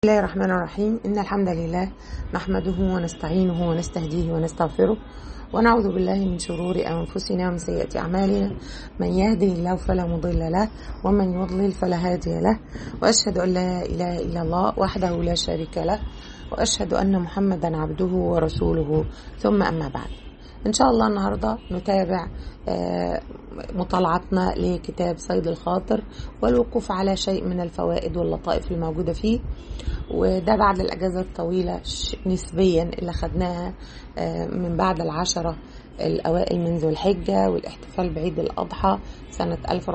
بسم الله الرحمن الرحيم إن الحمد لله نحمده ونستعينه ونستهديه ونستغفره ونعوذ بالله من شرور أنفسنا ومن سيئات أعمالنا من يهده الله فلا مضل له ومن يضلل فلا هادي له وأشهد أن لا إله إلا الله وحده لا شريك له وأشهد أن محمدا عبده ورسوله ثم أما بعد إن شاء الله النهاردة نتابع مطالعتنا لكتاب صيد الخاطر والوقوف على شيء من الفوائد واللطائف الموجودة فيه وده بعد الأجازة الطويلة نسبيا اللي خدناها من بعد العشرة الأوائل من ذو الحجة والاحتفال بعيد الأضحى سنة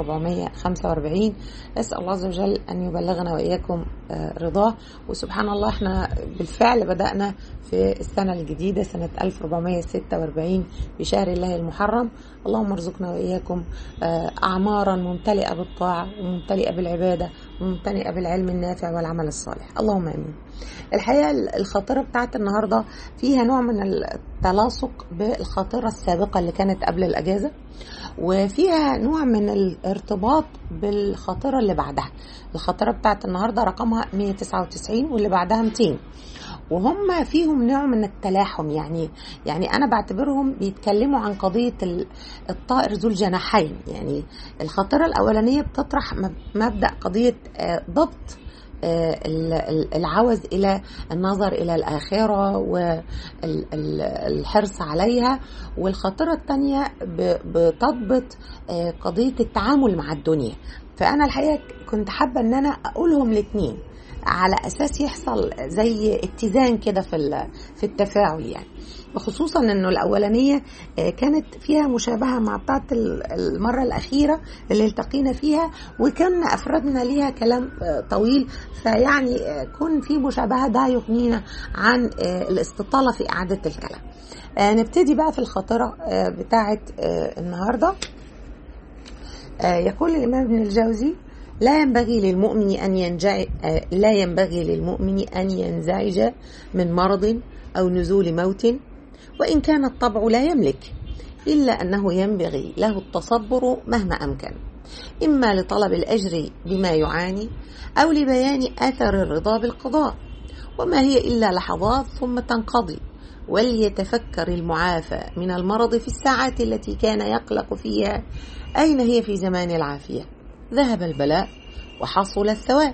1445 أسأل الله عز وجل أن يبلغنا وإياكم رضاه وسبحان الله احنا بالفعل بدأنا في السنة الجديدة سنة 1446 بشهر الله المحرم اللهم ارزقنا وإياكم أعمارا ممتلئة بالطاعة وممتلئة بالعبادة وممتلئة بالعلم النافع والعمل الصالح اللهم آمين الحقيقة الخاطرة بتاعت النهاردة فيها نوع من التلاصق بالخاطرة السابقة اللي كانت قبل الأجازة وفيها نوع من الارتباط بالخاطرة اللي بعدها الخاطرة بتاعت النهاردة رقمها 199 واللي بعدها 200 وهم فيهم نوع من التلاحم يعني يعني انا بعتبرهم بيتكلموا عن قضيه الطائر ذو الجناحين يعني الخاطره الاولانيه بتطرح مبدا قضيه ضبط العوز الى النظر الى الاخره والحرص عليها والخاطره الثانيه بتضبط قضيه التعامل مع الدنيا فانا الحقيقه كنت حابه ان انا اقولهم الاثنين على اساس يحصل زي اتزان كده في في التفاعل يعني وخصوصا انه الاولانيه كانت فيها مشابهه مع بتاعه المره الاخيره اللي التقينا فيها وكنا افردنا ليها كلام طويل فيعني كون في مشابهه ده يغنينا عن الاستطاله في اعاده الكلام نبتدي بقى في الخاطره بتاعه النهارده يقول الامام ابن الجوزي لا ينبغي للمؤمن أن ينجع لا ينبغي للمؤمن أن ينزعج من مرض أو نزول موت وإن كان الطبع لا يملك إلا أنه ينبغي له التصبر مهما أمكن إما لطلب الأجر بما يعاني أو لبيان أثر الرضا بالقضاء وما هي إلا لحظات ثم تنقضي وليتفكر المعافى من المرض في الساعات التي كان يقلق فيها أين هي في زمان العافية ذهب البلاء وحصل الثواب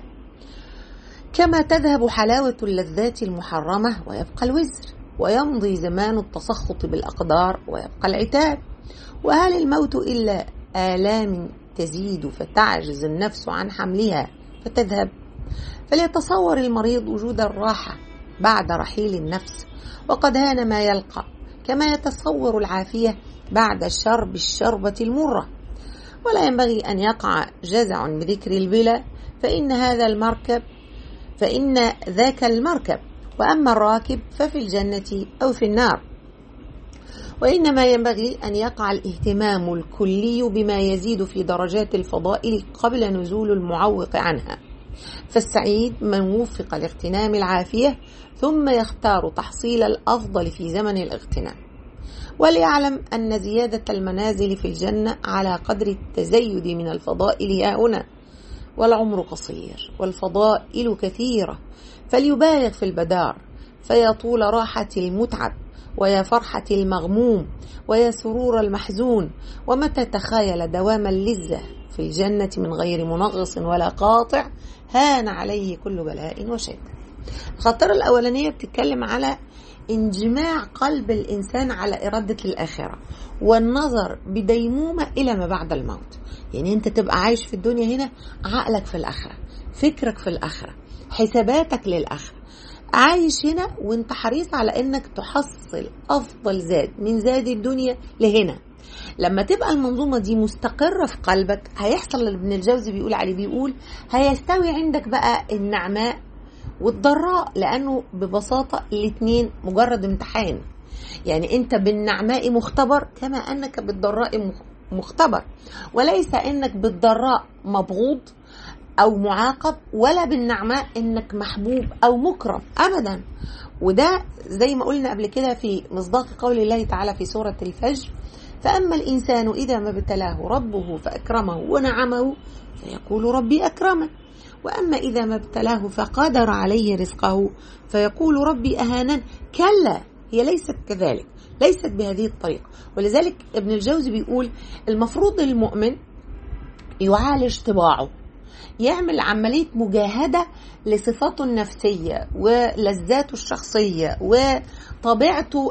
كما تذهب حلاوة اللذات المحرمة ويبقى الوزر ويمضي زمان التسخط بالأقدار ويبقى العتاب وهل الموت إلا آلام تزيد فتعجز النفس عن حملها فتذهب فليتصور المريض وجود الراحة بعد رحيل النفس وقد هان ما يلقى كما يتصور العافية بعد شرب الشربة المرة ولا ينبغي أن يقع جزع بذكر البلا فإن هذا المركب فإن ذاك المركب وأما الراكب ففي الجنة أو في النار وإنما ينبغي أن يقع الاهتمام الكلي بما يزيد في درجات الفضائل قبل نزول المعوق عنها فالسعيد من وفق لاغتنام العافية ثم يختار تحصيل الأفضل في زمن الاغتنام وليعلم أن زيادة المنازل في الجنة على قدر التزيد من الفضائل ها هنا والعمر قصير والفضائل كثيرة فليبالغ في البدار فيا طول راحة المتعب ويا فرحة المغموم ويا سرور المحزون ومتى تخايل دوام اللذة في الجنة من غير منغص ولا قاطع هان عليه كل بلاء وشدة الخطرة الأولانية بتتكلم على انجماع قلب الإنسان على إرادة الآخرة والنظر بديمومة إلى ما بعد الموت يعني أنت تبقى عايش في الدنيا هنا عقلك في الآخرة فكرك في الآخرة حساباتك للآخرة عايش هنا وانت حريص على انك تحصل افضل زاد من زاد الدنيا لهنا لما تبقى المنظومه دي مستقره في قلبك هيحصل اللي ابن الجوزي بيقول عليه بيقول هيستوي عندك بقى النعماء والضراء لانه ببساطه الاثنين مجرد امتحان يعني انت بالنعماء مختبر كما انك بالضراء مختبر وليس انك بالضراء مبغوض او معاقب ولا بالنعماء انك محبوب او مكرم ابدا وده زي ما قلنا قبل كده في مصداق قول الله تعالى في سوره الفجر فاما الانسان اذا ما ابتلاه ربه فاكرمه ونعمه فيقول ربي اكرمن وأما إذا ما ابتلاه فقدر عليه رزقه فيقول ربي أهانا كلا هي ليست كذلك ليست بهذه الطريقة ولذلك ابن الجوزي بيقول المفروض المؤمن يعالج طباعه يعمل عملية مجاهدة لصفاته النفسية ولذاته الشخصية وطبيعته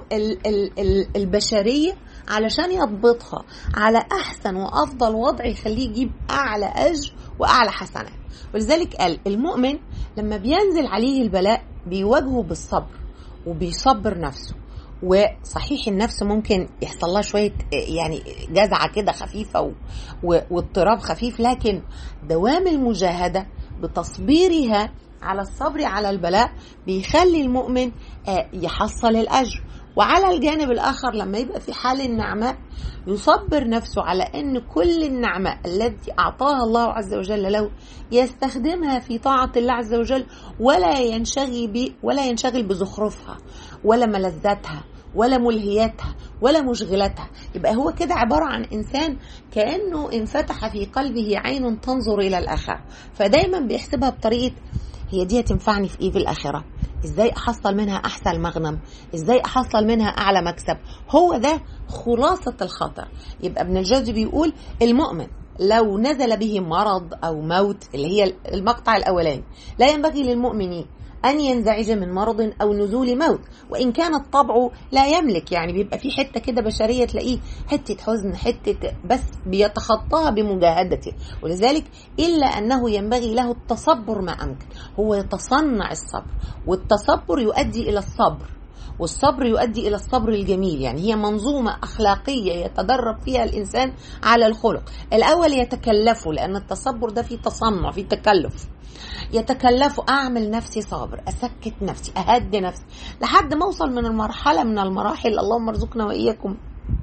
البشرية علشان يضبطها على أحسن وأفضل وضع يخليه يجيب أعلى أجر وأعلى حسنات ولذلك قال المؤمن لما بينزل عليه البلاء بيواجهه بالصبر وبيصبر نفسه وصحيح النفس ممكن يحصل لها شويه يعني جزعه كده خفيفه واضطراب خفيف لكن دوام المجاهده بتصبيرها على الصبر على البلاء بيخلي المؤمن يحصل الاجر وعلى الجانب الاخر لما يبقى في حال النعماء يصبر نفسه على ان كل النعماء التي اعطاها الله عز وجل له يستخدمها في طاعه الله عز وجل ولا ينشغل ب ولا ينشغل بزخرفها ولا ملذاتها ولا ملهياتها ولا مشغلاتها يبقى هو كده عبارة عن إنسان كأنه انفتح في قلبه عين تنظر إلى الآخرة فدايما بيحسبها بطريقة هي دي هتنفعني في ايه في الاخره ازاي احصل منها احسن مغنم ازاي احصل منها اعلى مكسب هو ده خلاصه الخطر يبقى ابن الجوزي بيقول المؤمن لو نزل به مرض او موت اللي هي المقطع الاولاني لا ينبغي للمؤمنين أن ينزعج من مرض أو نزول موت وإن كان الطبع لا يملك يعني بيبقى في حتة كده بشرية تلاقيه حتة حزن حتة بس بيتخطاها بمجاهدته ولذلك إلا أنه ينبغي له التصبر ما أمكن هو يتصنع الصبر والتصبر يؤدي إلى الصبر والصبر يؤدي الى الصبر الجميل يعني هي منظومه اخلاقيه يتدرب فيها الانسان على الخلق الاول يتكلفه لان التصبر ده فيه تصنع فيه تكلف يتكلف اعمل نفسي صابر اسكت نفسي اهدي نفسي لحد ما اوصل من المرحله من المراحل اللهم ارزقنا واياكم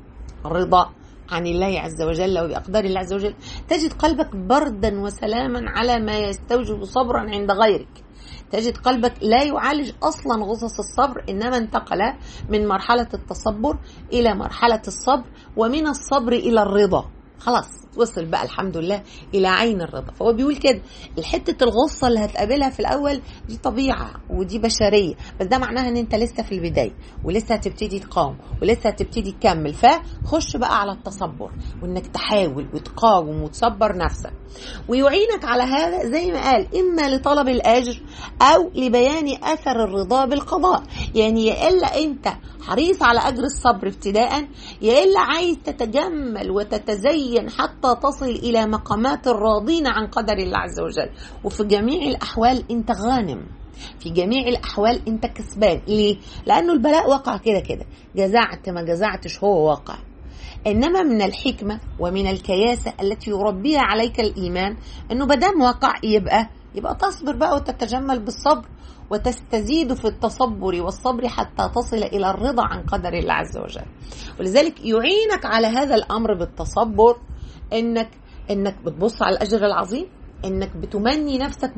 الرضا عن الله عز وجل وبأقدار الله عز وجل تجد قلبك بردا وسلاما على ما يستوجب صبرا عند غيرك تجد قلبك لا يعالج اصلا غصص الصبر انما انتقل من مرحله التصبر الى مرحله الصبر ومن الصبر الى الرضا خلاص وصل بقى الحمد لله الى عين الرضا فهو بيقول كده الحته الغصه اللي هتقابلها في الاول دي طبيعه ودي بشريه بس ده معناها ان انت لسه في البدايه ولسه هتبتدي تقاوم ولسه هتبتدي تكمل فخش بقى على التصبر وانك تحاول وتقاوم وتصبر نفسك ويعينك على هذا زي ما قال اما لطلب الاجر او لبيان اثر الرضا بالقضاء يعني يا الا انت حريص على اجر الصبر ابتداء يا الا عايز تتجمل وتتزين حتى تصل الى مقامات الراضين عن قدر الله عز وجل وفي جميع الاحوال انت غانم في جميع الاحوال انت كسبان ليه لانه البلاء وقع كده كده جزعت ما جزعتش هو واقع انما من الحكمه ومن الكياسه التي يربيها عليك الايمان انه بدام وقع يبقى يبقى تصبر بقى وتتجمل بالصبر وتستزيد في التصبر والصبر حتى تصل الى الرضا عن قدر الله عز وجل ولذلك يعينك على هذا الامر بالتصبر انك انك بتبص على الاجر العظيم انك بتمني نفسك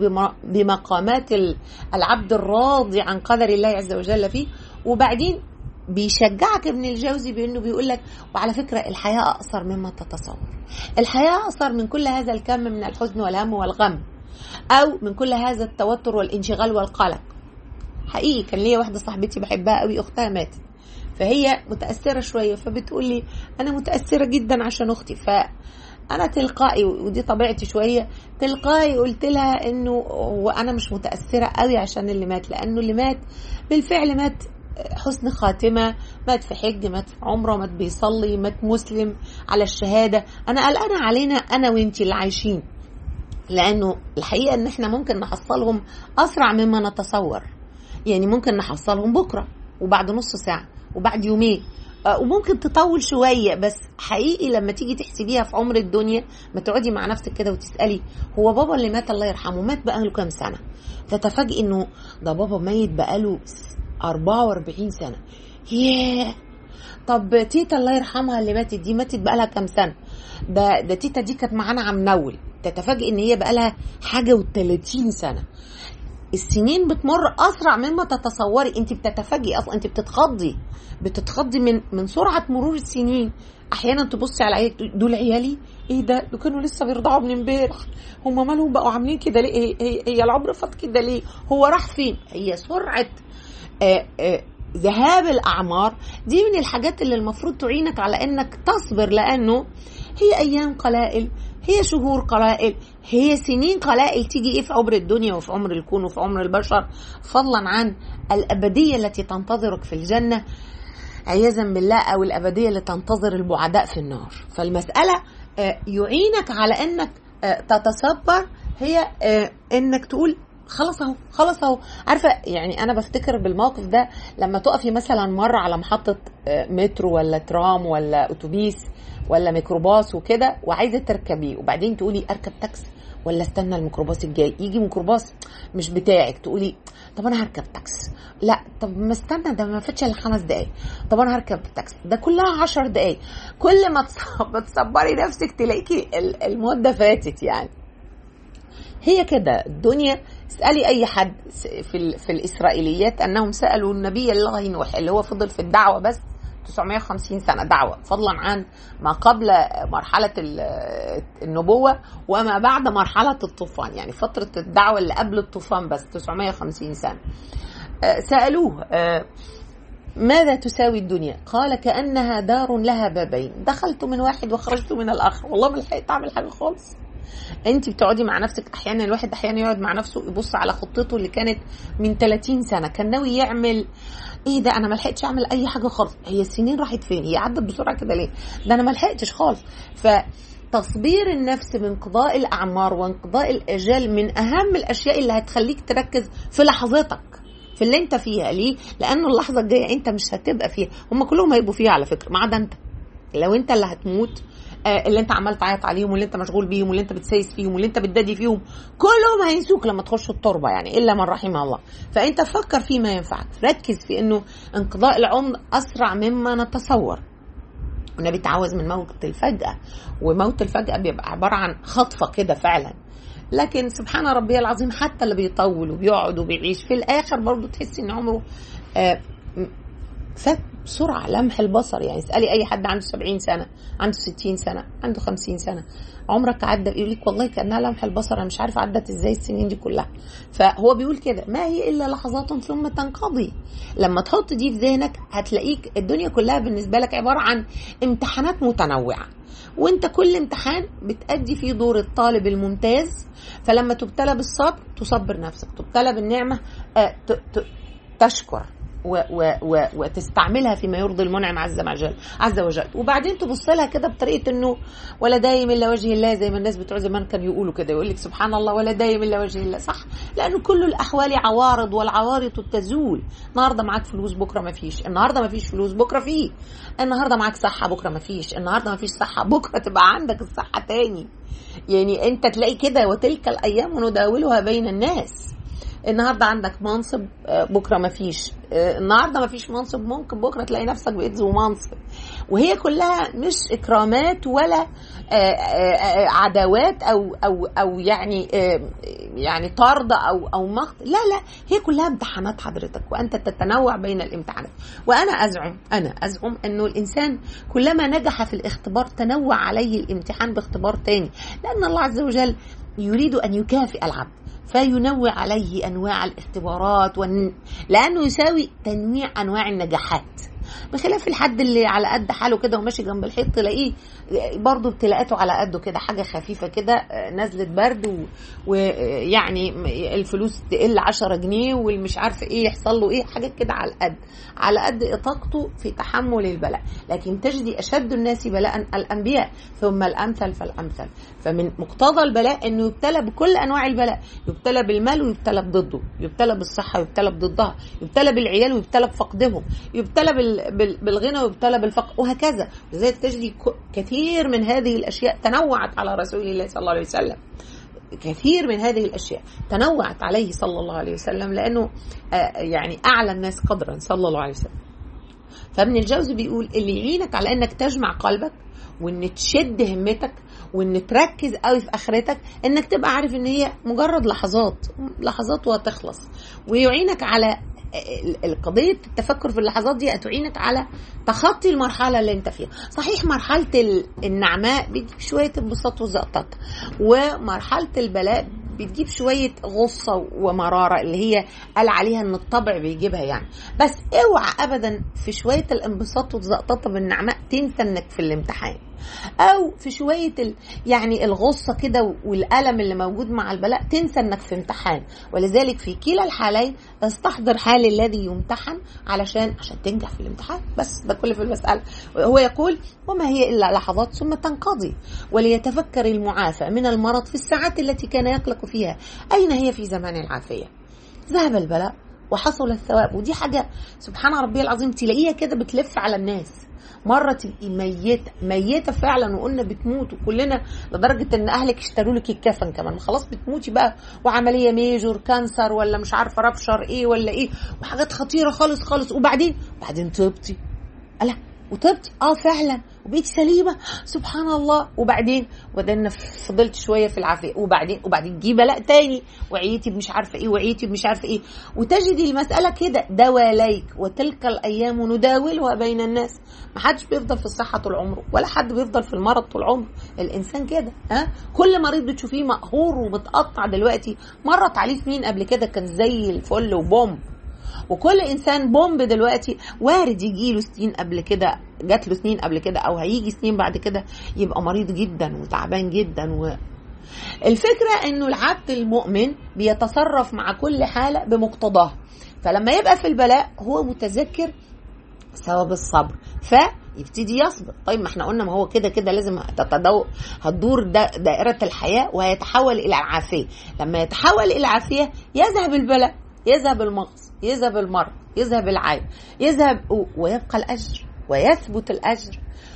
بمقامات العبد الراضي عن قدر الله عز وجل فيه وبعدين بيشجعك ابن الجوزي بانه بيقول لك وعلى فكره الحياه اقصر مما تتصور الحياه اقصر من كل هذا الكم من الحزن والهم والغم او من كل هذا التوتر والانشغال والقلق حقيقي كان ليا واحده صاحبتي بحبها قوي اختها ماتت فهي متاثره شويه فبتقول لي انا متاثره جدا عشان اختي ف انا تلقائي ودي طبيعتي شويه تلقائي قلت لها انه وانا مش متاثره قوي عشان اللي مات لانه اللي مات بالفعل مات حسن خاتمة مات في حج مات في عمرة مات بيصلي مات مسلم على الشهادة أنا قلقانة علينا أنا وإنتي اللي عايشين لأنه الحقيقة إن إحنا ممكن نحصلهم أسرع مما نتصور يعني ممكن نحصلهم بكرة وبعد نص ساعة وبعد يومين وممكن تطول شوية بس حقيقي لما تيجي تحسبيها في عمر الدنيا ما تقعدي مع نفسك كده وتسألي هو بابا اللي مات الله يرحمه مات بقاله كام سنة فتفاجئي انه ده بابا ميت بقاله 44 سنة ياه طب تيتا الله يرحمها اللي ماتت دي ماتت بقالها كام سنة ده ده تيتا دي كانت معانا عم نول تتفاجئ ان هي بقالها حاجة و30 سنة السنين بتمر اسرع مما تتصوري انت بتتفاجئي اصلا انت بتتخضي بتتخضي من من سرعه مرور السنين احيانا تبصي على عيالك دول عيالي ايه ده دول كانوا لسه بيرضعوا من امبارح هم مالهم بقوا عاملين كده ليه هي, هي, هي العمر فات كده ليه هو راح فين هي سرعه آآ آآ ذهاب الاعمار دي من الحاجات اللي المفروض تعينك على انك تصبر لانه هي ايام قلائل هي شهور قلائل هي سنين قلائل تيجي ايه في عمر الدنيا وفي عمر الكون وفي عمر البشر فضلا عن الابديه التي تنتظرك في الجنه عياذا بالله او الابديه اللي تنتظر البعداء في النار فالمساله يعينك على انك تتصبر هي انك تقول خلاص اهو خلاص اهو عارفه يعني انا بفتكر بالموقف ده لما تقفي مثلا مره على محطه مترو ولا ترام ولا اتوبيس ولا ميكروباص وكده وعايزه تركبيه وبعدين تقولي اركب تاكسي ولا استنى الميكروباص الجاي يجي ميكروباص مش بتاعك تقولي طب انا هركب تاكسي لا طب ما استنى ده ما فاتش الا خمس دقايق طب انا هركب تاكسي ده كلها عشر دقايق كل ما تصبري نفسك تلاقيكي المده فاتت يعني هي كده الدنيا اسالي اي حد في في الاسرائيليات انهم سالوا النبي الله نوح اللي هو فضل في الدعوه بس 950 سنة دعوة فضلا عن ما قبل مرحلة النبوة وما بعد مرحلة الطوفان يعني فترة الدعوة اللي قبل الطوفان بس 950 سنة سألوه ماذا تساوي الدنيا قال كأنها دار لها بابين دخلت من واحد وخرجت من الآخر والله ما لحقت أعمل حاجة خالص انت بتقعدي مع نفسك احيانا الواحد احيانا يقعد مع نفسه يبص على خطته اللي كانت من 30 سنه كان ناوي يعمل ايه ده انا ما لحقتش اعمل اي حاجه خالص هي السنين راحت فين هي عدت بسرعه كده ليه ده انا ما لحقتش خالص ف تصبير النفس بانقضاء الاعمار وانقضاء الاجال من اهم الاشياء اللي هتخليك تركز في لحظتك في اللي انت فيها ليه لانه اللحظه الجايه انت مش هتبقى فيها هم كلهم هيبقوا فيها على فكره ما عدا انت لو انت اللي هتموت اللي انت عمال تعيط عليهم واللي انت مشغول بيهم واللي انت بتسيس فيهم واللي انت بتدادي فيهم كلهم هينسوك لما تخش التربه يعني الا من رحم الله فانت فكر فيما ينفعك ركز في انه انقضاء العمر اسرع مما نتصور النبي تعوذ من موت الفجأة وموت الفجأة بيبقى عبارة عن خطفة كده فعلا لكن سبحان ربي العظيم حتى اللي بيطول وبيقعد وبيعيش في الآخر برضه تحسي إن عمره آه فات بسرعة لمح البصر يعني اسألي أي حد عنده 70 سنة عنده 60 سنة عنده 50 سنة عمرك عدى يقول لك والله كأنها لمح البصر أنا مش عارف عدت إزاي السنين دي كلها فهو بيقول كده ما هي إلا لحظات ثم تنقضي لما تحط دي في ذهنك هتلاقيك الدنيا كلها بالنسبة لك عبارة عن امتحانات متنوعة وانت كل امتحان بتأدي فيه دور الطالب الممتاز فلما تبتلى بالصبر تصبر نفسك تبتلى بالنعمة آه تشكر و و و وتستعملها فيما يرضي المنعم عز وجل عز وجل وبعدين تبص لها كده بطريقه انه ولا دايم الا وجه الله زي ما الناس بتوع زمان كانوا يقولوا كده يقول لك سبحان الله ولا دايم الا وجه الله صح لانه كل الاحوال عوارض والعوارض تزول النهارده معاك فلوس بكره ما فيش النهارده ما فيش فلوس بكره فيه النهارده معاك صحه بكره ما فيش النهارده ما فيش صحه بكره تبقى عندك الصحه تاني يعني انت تلاقي كده وتلك الايام نداولها بين الناس النهارده عندك منصب بكره ما فيش النهارده ما فيش منصب ممكن بكره تلاقي نفسك بقيت ذو منصب وهي كلها مش اكرامات ولا عداوات او او او يعني يعني طرد او او مقت لا لا هي كلها امتحانات حضرتك وانت تتنوع بين الامتحانات وانا ازعم انا ازعم انه الانسان كلما نجح في الاختبار تنوع عليه الامتحان باختبار تاني لان الله عز وجل يريد ان يكافئ العبد فينوع عليه انواع الاختبارات ون... لانه يساوي تنويع انواع النجاحات بخلاف الحد اللي على قد حاله كده وماشي جنب الحيط تلاقيه برضه ابتلاءاته على قده كده حاجه خفيفه كده نزله برد ويعني الفلوس تقل 10 جنيه والمش عارفه ايه يحصل له ايه حاجات كده على القد على قد طاقته في تحمل البلاء لكن تجدي اشد الناس بلاء الانبياء ثم الامثل فالامثل فمن مقتضى البلاء انه يبتلى بكل انواع البلاء يبتلى بالمال ويبتلى بضده يبتلى بالصحه ويبتلى بضدها يبتلى بالعيال ويبتلى بفقدهم يبتلى بالغنى ويبتلى بالفقر وهكذا لذلك تجدي كثير من هذه الاشياء تنوعت على رسول الله صلى الله عليه وسلم كثير من هذه الاشياء تنوعت عليه صلى الله عليه وسلم لانه يعني اعلى الناس قدرا صلى الله عليه وسلم فابن الجوزي بيقول اللي يعينك على انك تجمع قلبك وان تشد همتك وان تركز قوي في اخرتك انك تبقى عارف ان هي مجرد لحظات لحظات وهتخلص ويعينك على القضية التفكر في اللحظات دي هتعينك على تخطي المرحلة اللي انت فيها صحيح مرحلة النعماء بتجيب شوية انبساط وزقطط ومرحلة البلاء بتجيب شوية غصة ومرارة اللي هي قال عليها ان الطبع بيجيبها يعني بس اوعى ابدا في شوية الانبساط والزقططة بالنعماء تنسى انك في الامتحان او في شويه ال... يعني الغصه كده والالم اللي موجود مع البلاء تنسى انك في امتحان ولذلك في كلا الحالين استحضر حال الذي يمتحن علشان عشان تنجح في الامتحان بس ده كل في المساله هو يقول وما هي الا لحظات ثم تنقضي وليتفكر المعافى من المرض في الساعات التي كان يقلق فيها اين هي في زمان العافيه ذهب البلاء وحصل الثواب ودي حاجه سبحان ربي العظيم تلاقيها كده بتلف على الناس مره تبقي ميته ميته فعلا وقلنا بتموت وكلنا لدرجه ان اهلك اشتروا لك الكفن كمان خلاص بتموتي بقى وعمليه ميجور كانسر ولا مش عارفه ربشر ايه ولا ايه وحاجات خطيره خالص خالص وبعدين بعدين طبتي ألا وطبتي اه فعلا وبقيتي سليمه سبحان الله وبعدين وبعدين فضلت شويه في العافيه وبعدين وبعدين جه بلاء تاني وعيتي بمش عارفه ايه وعيتي بمش عارفه ايه وتجدي المساله كده دواليك وتلك الايام نداولها بين الناس ما حدش بيفضل في الصحه طول عمره ولا حد بيفضل في المرض طول عمره الانسان كده ها كل مريض بتشوفيه مقهور ومتقطع دلوقتي مرت عليه سنين قبل كده كان زي الفل وبومب وكل انسان بومب دلوقتي وارد يجي له سنين قبل كده جات له سنين قبل كده او هيجي سنين بعد كده يبقى مريض جدا وتعبان جدا و الفكرة انه العبد المؤمن بيتصرف مع كل حالة بمقتضاها فلما يبقى في البلاء هو متذكر ثواب الصبر فيبتدي يصبر طيب ما احنا قلنا ما هو كده كده لازم هتتدو هتدور دا دائرة الحياة وهيتحول إلى العافية لما يتحول إلى العافية يذهب البلاء يذهب المغص يذهب المرض يذهب العيب يذهب ويبقى الأجر ويثبت الأجر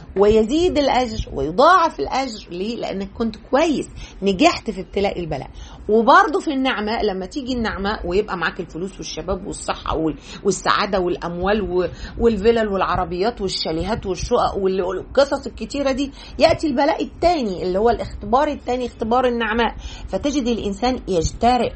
ويزيد الأجر ويضاعف الأجر ليه؟ لأنك كنت كويس نجحت في ابتلاء البلاء وبرضه في النعماء لما تيجي النعماء ويبقى معاك الفلوس والشباب والصحة والسعادة والأموال والفلل والعربيات والشاليهات والشقق والقصص الكتيرة دي يأتي البلاء الثاني اللي هو الاختبار الثاني اختبار النعماء فتجد الإنسان يجترئ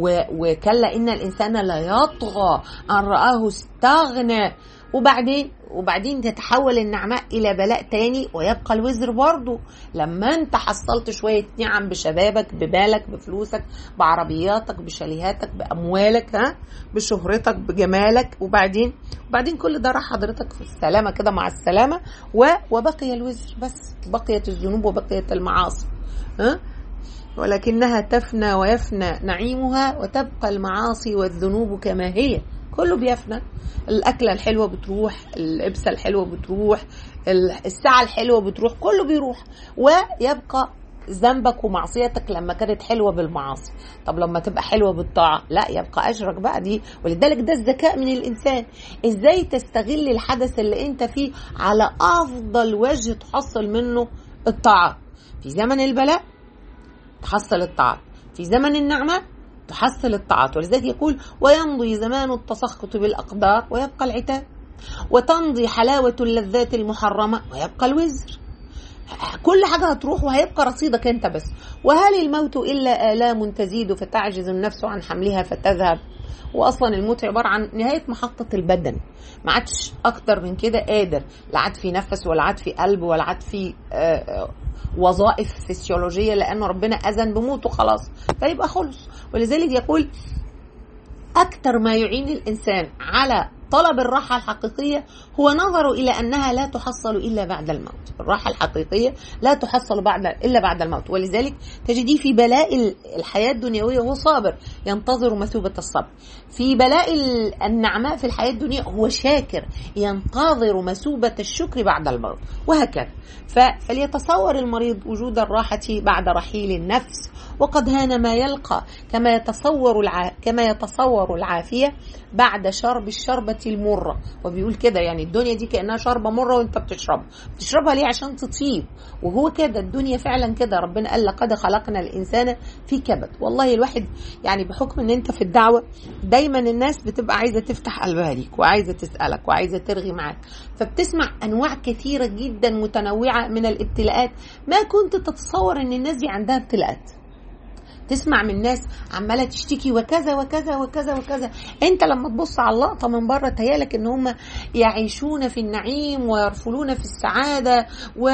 وكلا إن الإنسان لا يطغى أن رآه استغنى وبعدين وبعدين تتحول النعماء الى بلاء تاني ويبقى الوزر برضه لما انت حصلت شويه نعم بشبابك ببالك بفلوسك بعربياتك بشاليهاتك باموالك ها بشهرتك بجمالك وبعدين وبعدين كل ده راح حضرتك في السلامه كده مع السلامه و وبقي الوزر بس بقيت الذنوب وبقيت المعاصي ها ولكنها تفنى ويفنى نعيمها وتبقى المعاصي والذنوب كما هي كله بيفنى الأكلة الحلوة بتروح الإبسة الحلوة بتروح الساعة الحلوة بتروح كله بيروح ويبقى ذنبك ومعصيتك لما كانت حلوه بالمعاصي طب لما تبقى حلوه بالطاعه لا يبقى اجرك بقى دي ولذلك ده الذكاء من الانسان ازاي تستغل الحدث اللي انت فيه على افضل وجه تحصل منه الطاعه في زمن البلاء تحصل الطاعه في زمن النعمه تحصل الطاعات ولذلك يقول ويمضي زمان التسخط بالأقدار ويبقى العتاب وتمضي حلاوة اللذات المحرمة ويبقى الوزر كل حاجة هتروح وهيبقى رصيدك انت بس وهل الموت إلا آلام تزيد فتعجز النفس عن حملها فتذهب واصلا الموت عباره عن نهايه محطه البدن ما عادش اكتر من كده قادر لا عاد في نفس ولا عاد في قلب ولا عاد في وظائف فسيولوجيه لانه ربنا اذن بموته خلاص فيبقى خلص ولذلك يقول اكثر ما يعين الانسان على طلب الراحة الحقيقية هو نظره إلى أنها لا تحصل إلا بعد الموت الراحة الحقيقية لا تحصل بعد إلا بعد الموت ولذلك تجديه في بلاء الحياة الدنيوية هو صابر ينتظر مثوبة الصبر في بلاء النعماء في الحياة الدنيا هو شاكر ينتظر مثوبة الشكر بعد الموت وهكذا فليتصور المريض وجود الراحة بعد رحيل النفس وقد هان ما يلقى كما يتصور الع... كما يتصور العافية بعد شرب الشربة المره وبيقول كده يعني الدنيا دي كانها شاربه مره وانت بتشربها بتشربها ليه عشان تطيب وهو كده الدنيا فعلا كده ربنا قال لقد خلقنا الانسان في كبد والله الواحد يعني بحكم ان انت في الدعوه دايما الناس بتبقى عايزه تفتح قلبها ليك وعايزه تسالك وعايزه ترغي معاك فبتسمع انواع كثيره جدا متنوعه من الابتلاءات ما كنت تتصور ان الناس دي عندها ابتلاءات تسمع من ناس عماله تشتكي وكذا وكذا وكذا وكذا انت لما تبص على اللقطه من بره تهيالك ان هم يعيشون في النعيم ويرفلون في السعاده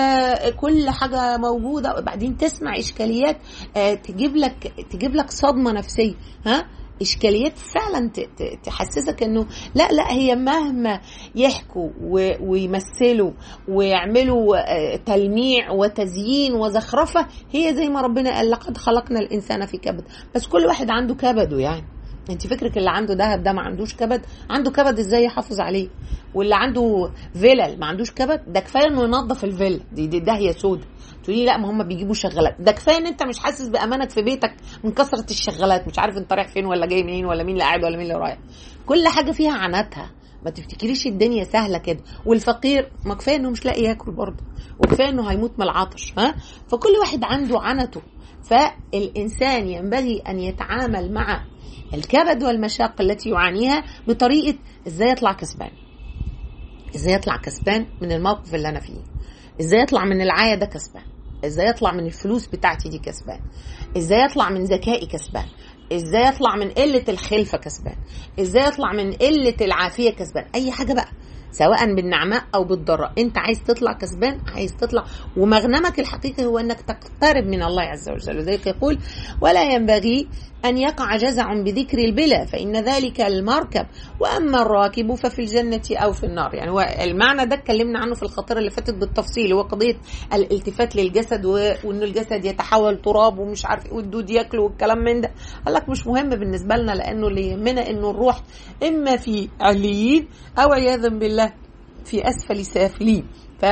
وكل حاجه موجوده وبعدين تسمع اشكاليات آه، تجيب لك تجيب لك صدمه نفسيه ها اشكاليات فعلا تحسسك انه لا لا هي مهما يحكوا ويمثلوا ويعملوا آه، تلميع وتزيين وزخرفه هي زي ما ربنا قال لقد خلقنا الانسان في كبد بس كل واحد عنده كبده يعني انت فكرك اللي عنده ذهب ده ما عندوش كبد عنده كبد ازاي يحافظ عليه واللي عنده فيلل ما عندوش كبد ده كفايه انه ينظف الفيلا دي, دي داهيه سودة تقولي لا ما هم بيجيبوا شغالات ده كفايه ان انت مش حاسس بامانك في بيتك من كثره الشغالات مش عارف انت رايح فين ولا جاي منين ولا مين اللي قاعد ولا مين اللي رايح كل حاجه فيها عناتها ما تفتكريش الدنيا سهله كده والفقير ما كفايه انه مش لاقي ياكل برضه وكفايه انه هيموت من العطش ها فكل واحد عنده عنته فالانسان ينبغي ان يتعامل مع الكبد والمشاق التي يعانيها بطريقه ازاي يطلع كسبان ازاي يطلع كسبان من الموقف اللي انا فيه ازاي يطلع من العايه ده كسبان ازاي يطلع من الفلوس بتاعتي دي كسبان ازاي يطلع من ذكائي كسبان ازاي يطلع من قله الخلفه كسبان ازاي يطلع من قله العافيه كسبان اي حاجه بقى سواء بالنعماء او بالضراء انت عايز تطلع كسبان عايز تطلع ومغنمك الحقيقي هو انك تقترب من الله عز وجل وذلك يقول ولا ينبغي أن يقع جزع بذكر البلا فإن ذلك المركب وأما الراكب ففي الجنة أو في النار يعني هو المعنى ده اتكلمنا عنه في الخطيرة اللي فاتت بالتفصيل هو قضية الالتفات للجسد وأن الجسد يتحول تراب ومش عارف ايه والدود ياكله والكلام من ده قال لك مش مهم بالنسبة لنا لأنه اللي يهمنا أنه الروح إما في عليين أو عياذا بالله في أسفل سافلين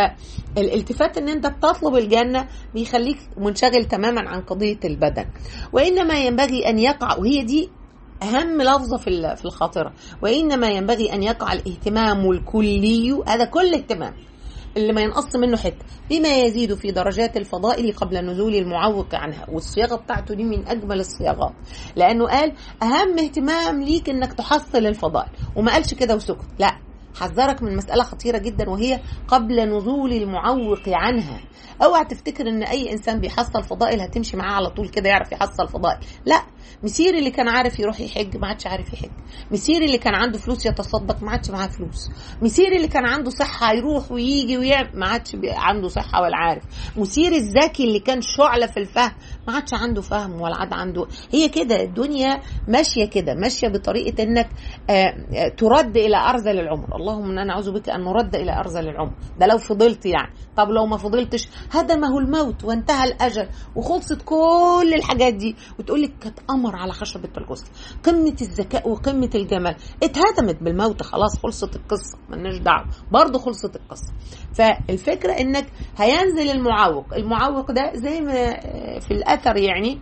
فالالتفات ان انت بتطلب الجنه بيخليك منشغل تماما عن قضيه البدن وانما ينبغي ان يقع وهي دي اهم لفظه في في الخاطره وانما ينبغي ان يقع الاهتمام الكلي هذا كل اهتمام اللي ما ينقص منه حته بما يزيد في درجات الفضائل قبل نزول المعوق عنها والصياغه بتاعته دي من اجمل الصياغات لانه قال اهم اهتمام ليك انك تحصل الفضائل وما قالش كده وسكت لا حذرك من مسألة خطيرة جدا وهي قبل نزول المعوق عنها اوعى تفتكر ان اي انسان بيحصل فضائل هتمشي معاه على طول كده يعرف يحصل فضائل لا مسير اللي كان عارف يروح يحج ما عادش عارف يحج مسير اللي كان عنده فلوس يتصدق ما عادش معاه فلوس مسير اللي كان عنده صحة يروح ويجي ويعمل ما عادش عنده صحة ولا عارف مسير الذكي اللي كان شعلة في الفهم ما عادش عنده فهم ولا عاد عنده هي كده الدنيا ماشية كده ماشية بطريقة انك آه، ترد الى ارذل العمر اللهم انا اعوذ بك ان نرد الى ارذل العمر ده لو فضلت يعني طب لو ما فضلتش هدمه الموت وانتهى الاجل وخلصت كل الحاجات دي وتقول لك كانت قمر على خشبه الغسل قمه الذكاء وقمه الجمال اتهدمت بالموت خلاص خلصت القصه مالناش دعوه برضه خلصت القصه فالفكره انك هينزل المعوق المعوق ده زي ما في الاثر يعني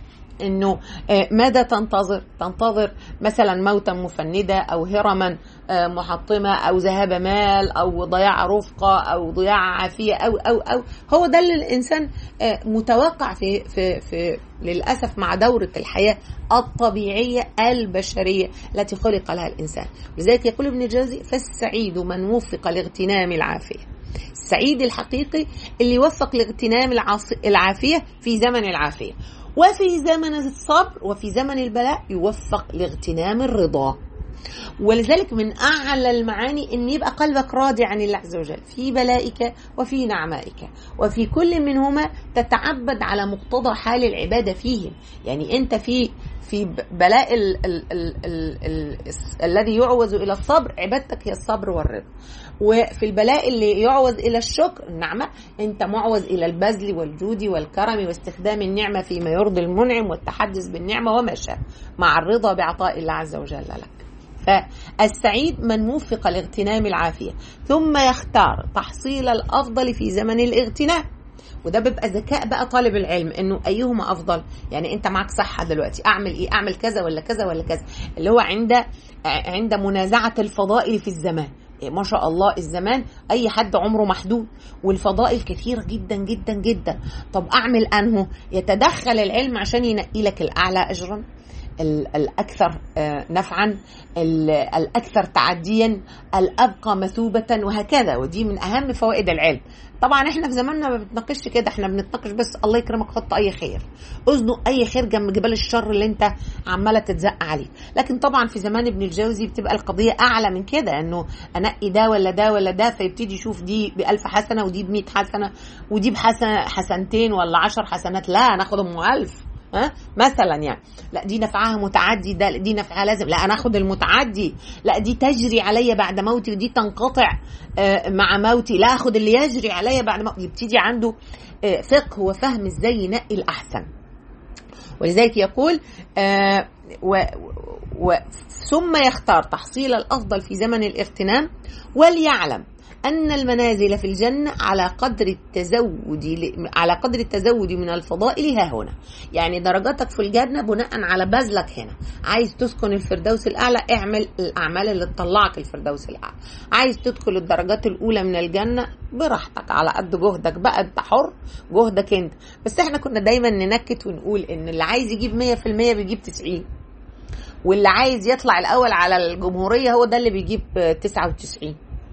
انه آه، ماذا تنتظر تنتظر مثلا موتا مفندا او هرما آه، محطمه او ذهاب مال او ضياع رفقه او ضياع عافيه او او او هو ده اللي الانسان آه، متوقع في في في للاسف مع دوره الحياه الطبيعيه البشريه التي خلق لها الانسان لذلك يقول ابن الجوزي فالسعيد من وفق لاغتنام العافيه السعيد الحقيقي اللي يوفق لاغتنام العافيه في زمن العافيه وفي زمن الصبر وفي زمن البلاء يوفق لاغتنام الرضا ولذلك من اعلى المعاني ان يبقى قلبك راضي عن الله عز وجل في بلائك وفي نعمائك وفي كل منهما تتعبد على مقتضى حال العباده فيهم يعني انت في في بلاء ال ال ال ال ال الذي يعوز الى الصبر عبادتك هي الصبر والرضا وفي البلاء اللي يعوز الى الشكر النعمه انت معوز الى البذل والجود والكرم واستخدام النعمه فيما يرضي المنعم والتحدث بالنعمه وما شاء مع الرضا بعطاء الله عز وجل لك فالسعيد من وفق لاغتنام العافيه ثم يختار تحصيل الافضل في زمن الاغتنام وده بيبقى ذكاء بقى طالب العلم انه ايهما افضل يعني انت معك صحه دلوقتي اعمل ايه اعمل كذا ولا كذا ولا كذا اللي هو عند عند منازعه الفضائل في الزمان ما شاء الله الزمان اي حد عمره محدود والفضائل كثيره جدا جدا جدا طب اعمل انه يتدخل العلم عشان ينقي لك الاعلى اجرا الاكثر نفعا الاكثر تعديا الابقى مثوبه وهكذا ودي من اهم فوائد العلم طبعا احنا في زماننا ما بنتناقش كده احنا بنتناقش بس الله يكرمك حط اي خير اذنق اي خير جنب جبال الشر اللي انت عماله تتزق عليه لكن طبعا في زمان ابن الجوزي بتبقى القضيه اعلى من كده انه انقي ده ولا ده ولا ده فيبتدي يشوف دي بألف حسنه ودي ب حسنه ودي بحسنه حسنتين ولا عشر حسنات لا ناخد ام ألف ها مثلا يعني لا دي نفعها متعدي ده دي نفعها لازم لا انا اخد المتعدي لا دي تجري عليا بعد موتي ودي تنقطع مع موتي لا اخد اللي يجري عليا بعد موتي يبتدي عنده فقه وفهم ازاي ينقي الاحسن ولذلك يقول و و ثم يختار تحصيل الافضل في زمن الاغتنام وليعلم أن المنازل في الجنة على قدر التزود على قدر التزود من الفضائل ها هنا يعني درجاتك في الجنة بناء على بذلك هنا عايز تسكن الفردوس الأعلى اعمل الأعمال اللي تطلعك الفردوس الأعلى عايز تدخل الدرجات الأولى من الجنة براحتك على قد جهدك بقى أنت حر جهدك أنت بس احنا كنا دايما ننكت ونقول إن اللي عايز يجيب 100% بيجيب 90 واللي عايز يطلع الأول على الجمهورية هو ده اللي بيجيب 99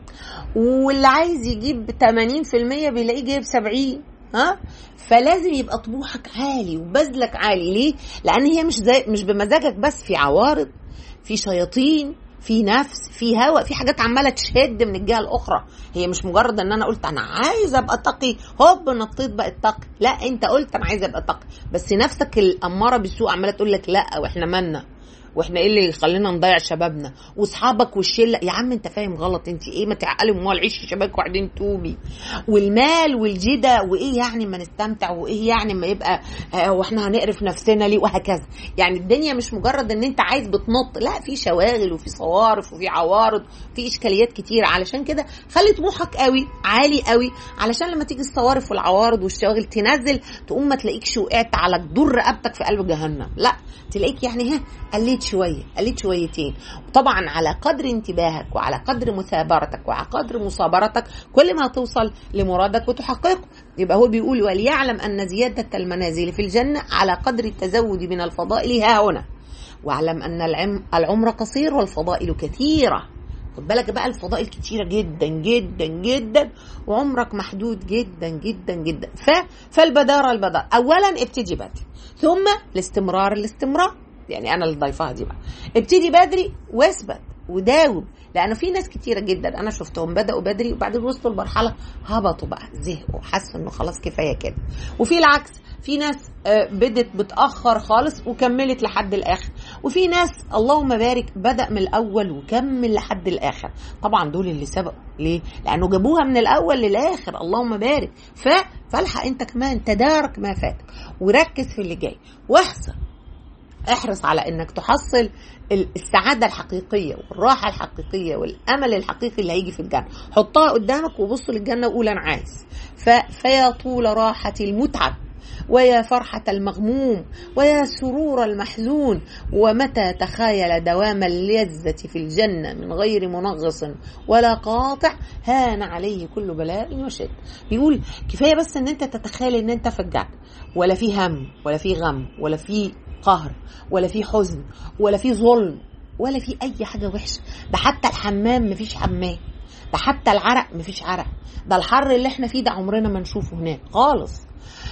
واللي عايز يجيب 80% بيلاقيه جايب 70 ها فلازم يبقى طموحك عالي وبذلك عالي ليه؟ لان هي مش زي مش بمزاجك بس في عوارض في شياطين في نفس في هوى في حاجات عماله تشد من الجهه الاخرى هي مش مجرد ان انا قلت انا عايز ابقى تقي هوب نطيت بقى تقي لا انت قلت انا عايز ابقى تقي بس نفسك الاماره بالسوء عماله تقول لك لا واحنا مالنا واحنا ايه اللي يخلينا نضيع شبابنا واصحابك والشله يا عم انت فاهم غلط انت ايه ما تعقلي امال عيشي شبابك وبعدين توبي والمال والجدة وايه يعني ما نستمتع وايه يعني ما يبقى اه واحنا هنقرف نفسنا ليه وهكذا يعني الدنيا مش مجرد ان انت عايز بتنط لا في شواغل وفي صوارف وفي عوارض في اشكاليات كتير علشان كده خلي طموحك قوي عالي قوي علشان لما تيجي الصوارف والعوارض والشواغل تنزل تقوم ما تلاقيكش وقعت على جدور رقبتك في قلب جهنم لا تلاقيك يعني ها قليت شويه قليت شويتين طبعا على قدر انتباهك وعلى قدر مثابرتك وعلى قدر مصابرتك كل ما توصل لمرادك وتحققه يبقى هو بيقول وليعلم ان زياده المنازل في الجنه على قدر التزود من الفضائل ها هنا واعلم ان العمر قصير والفضائل كثيره خد بالك بقى الفضائل كتيره جدا جدا جدا وعمرك محدود جدا جدا جدا ف فالبداره البداره اولا ابتدي بدري ثم الاستمرار الاستمرار يعني انا اللي ضايفاها دي بقى ابتدي بدري واثبت وداوم لانه في ناس كتيره جدا انا شفتهم بداوا بدري وبعدين وصلوا لمرحله هبطوا بقى زهقوا حسوا انه خلاص كفايه كده وفي العكس في ناس بدت بتاخر خالص وكملت لحد الاخر وفي ناس اللهم بارك بدا من الاول وكمل لحد الاخر طبعا دول اللي سبقوا ليه لانه جابوها من الاول للاخر اللهم بارك ف فالحق انت كمان تدارك ما فاتك وركز في اللي جاي واحذر احرص على انك تحصل السعادة الحقيقية والراحة الحقيقية والأمل الحقيقي اللي هيجي في الجنة حطها قدامك وبص للجنة وقول أنا عايز ف... فيا طول راحة المتعب ويا فرحة المغموم ويا سرور المحزون ومتى تخايل دوام اللذة في الجنة من غير منغص ولا قاطع هان عليه كل بلاء وشد بيقول كفاية بس ان انت تتخيل ان انت في الجنة ولا في هم ولا في غم ولا في قهر ولا في حزن ولا في ظلم ولا في اي حاجة وحشة ده حتى الحمام مفيش حمام ده حتى العرق مفيش عرق ده الحر اللي احنا فيه ده عمرنا ما نشوفه هناك خالص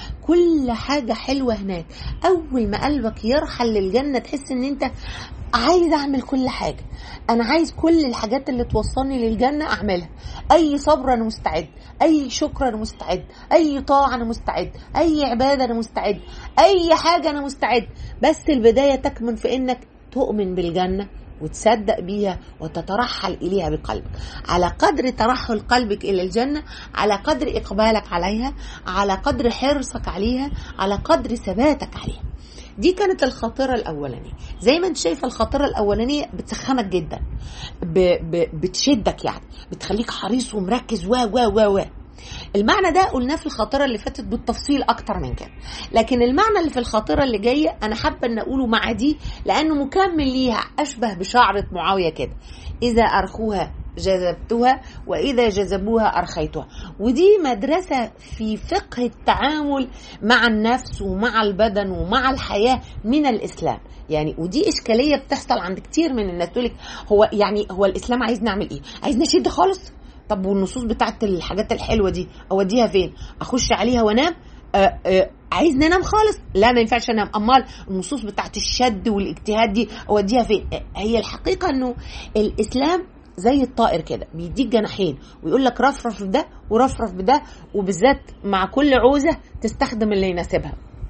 كل حاجة حلوة هناك أول ما قلبك يرحل للجنة تحس إن أنت عايز أعمل كل حاجة أنا عايز كل الحاجات اللي توصلني للجنة أعملها أي صبر أنا مستعد أي شكر أنا مستعد أي طاعة أنا مستعد أي عبادة أنا مستعد أي حاجة أنا مستعد بس البداية تكمن في إنك تؤمن بالجنة وتصدق بيها وتترحل إليها بقلبك على قدر ترحل قلبك إلى الجنة على قدر إقبالك عليها على قدر حرصك عليها على قدر ثباتك عليها دي كانت الخاطرة الأولانية زي ما انت شايفة الخاطرة الأولانية بتسخنك جدا ب... ب... بتشدك يعني بتخليك حريص ومركز و و و و المعنى ده قلناه في الخاطرة اللي فاتت بالتفصيل أكتر من كده لكن المعنى اللي في الخاطرة اللي جاية أنا حابة أن أقوله مع دي لأنه مكمل ليها أشبه بشعرة معاوية كده إذا أرخوها جذبتها وإذا جذبوها أرخيتها ودي مدرسة في فقه التعامل مع النفس ومع البدن ومع الحياة من الإسلام يعني ودي إشكالية بتحصل عند كتير من الناس تقول هو يعني هو الإسلام عايز نعمل إيه؟ عايز نشد خالص؟ طب والنصوص بتاعت الحاجات الحلوة دي أوديها فين؟ أخش عليها وأنام؟ آه آه عايز ننام خالص لا ما ينفعش انام امال النصوص بتاعت الشد والاجتهاد دي اوديها فين هي الحقيقه انه الاسلام زي الطائر كده بيديك جناحين ويقول لك رفرف بده ورفرف بده وبالذات مع كل عوزه تستخدم اللي يناسبها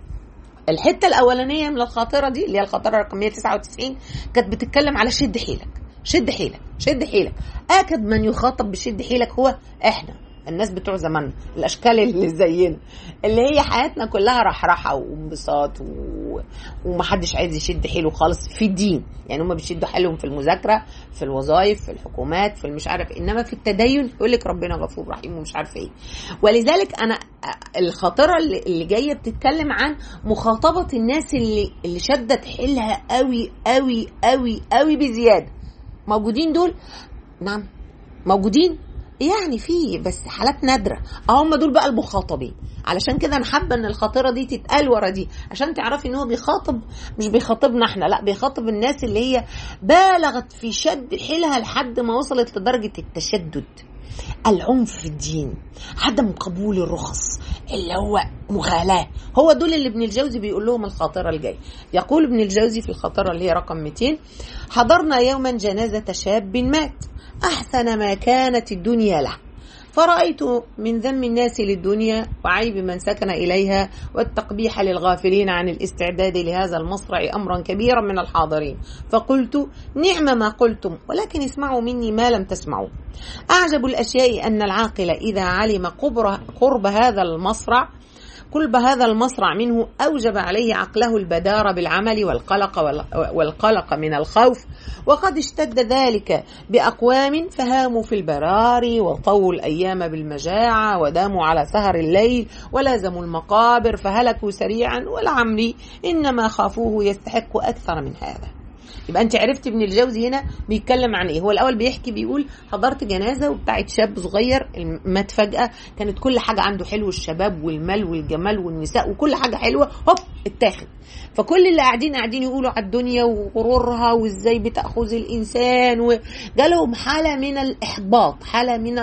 الحته الاولانيه من الخاطره دي اللي هي الخاطره رقم 199 كانت بتتكلم على شد حيلك شد حيلك شد حيلك اكد من يخاطب بشد حيلك هو احنا الناس بتوع زماننا الاشكال اللي زينا اللي هي حياتنا كلها رحرحه وانبساط و... ومحدش عايز يشد حيله خالص في الدين يعني هم بيشدوا حيلهم في المذاكره في الوظائف في الحكومات في المش عارف انما في التدين يقول لك ربنا غفور رحيم ومش عارف ايه ولذلك انا الخاطره اللي, اللي جايه بتتكلم عن مخاطبه الناس اللي اللي شدت حيلها قوي قوي قوي قوي بزياده موجودين دول نعم موجودين يعني في بس حالات نادره هم دول بقى المخاطبين علشان كده انا حابه ان الخاطره دي تتقال ورا دي عشان تعرفي ان هو بيخاطب مش بيخاطبنا احنا لا بيخاطب الناس اللي هي بالغت في شد حيلها لحد ما وصلت لدرجه التشدد العنف في الدين عدم قبول الرخص اللي هو مغالاة هو دول اللي ابن الجوزي بيقول لهم الخاطرة الجاية يقول ابن الجوزي في الخاطرة اللي هي رقم 200 حضرنا يوما جنازة شاب مات أحسن ما كانت الدنيا له فرأيت من ذم الناس للدنيا وعيب من سكن إليها والتقبيح للغافلين عن الاستعداد لهذا المصرع أمرا كبيرا من الحاضرين فقلت نعم ما قلتم ولكن اسمعوا مني ما لم تسمعوا أعجب الأشياء أن العاقل إذا علم قرب هذا المصرع قرب هذا المصرع منه أوجب عليه عقله البدار بالعمل والقلق والقلق من الخوف وقد اشتد ذلك بأقوام فهاموا في البراري وطووا الأيام بالمجاعة وداموا على سهر الليل ولازموا المقابر فهلكوا سريعا والعمري إنما خافوه يستحق أكثر من هذا يبقى انت عرفتي ابن الجوزي هنا بيتكلم عن ايه هو الاول بيحكي بيقول حضرت جنازه وبتاعت شاب صغير مات فجاه كانت كل حاجه عنده حلو الشباب والمال والجمال والنساء وكل حاجه حلوه هوب اتاخد فكل اللي قاعدين قاعدين يقولوا على الدنيا وغرورها وازاي بتاخذ الانسان وجالهم حاله من الاحباط حاله من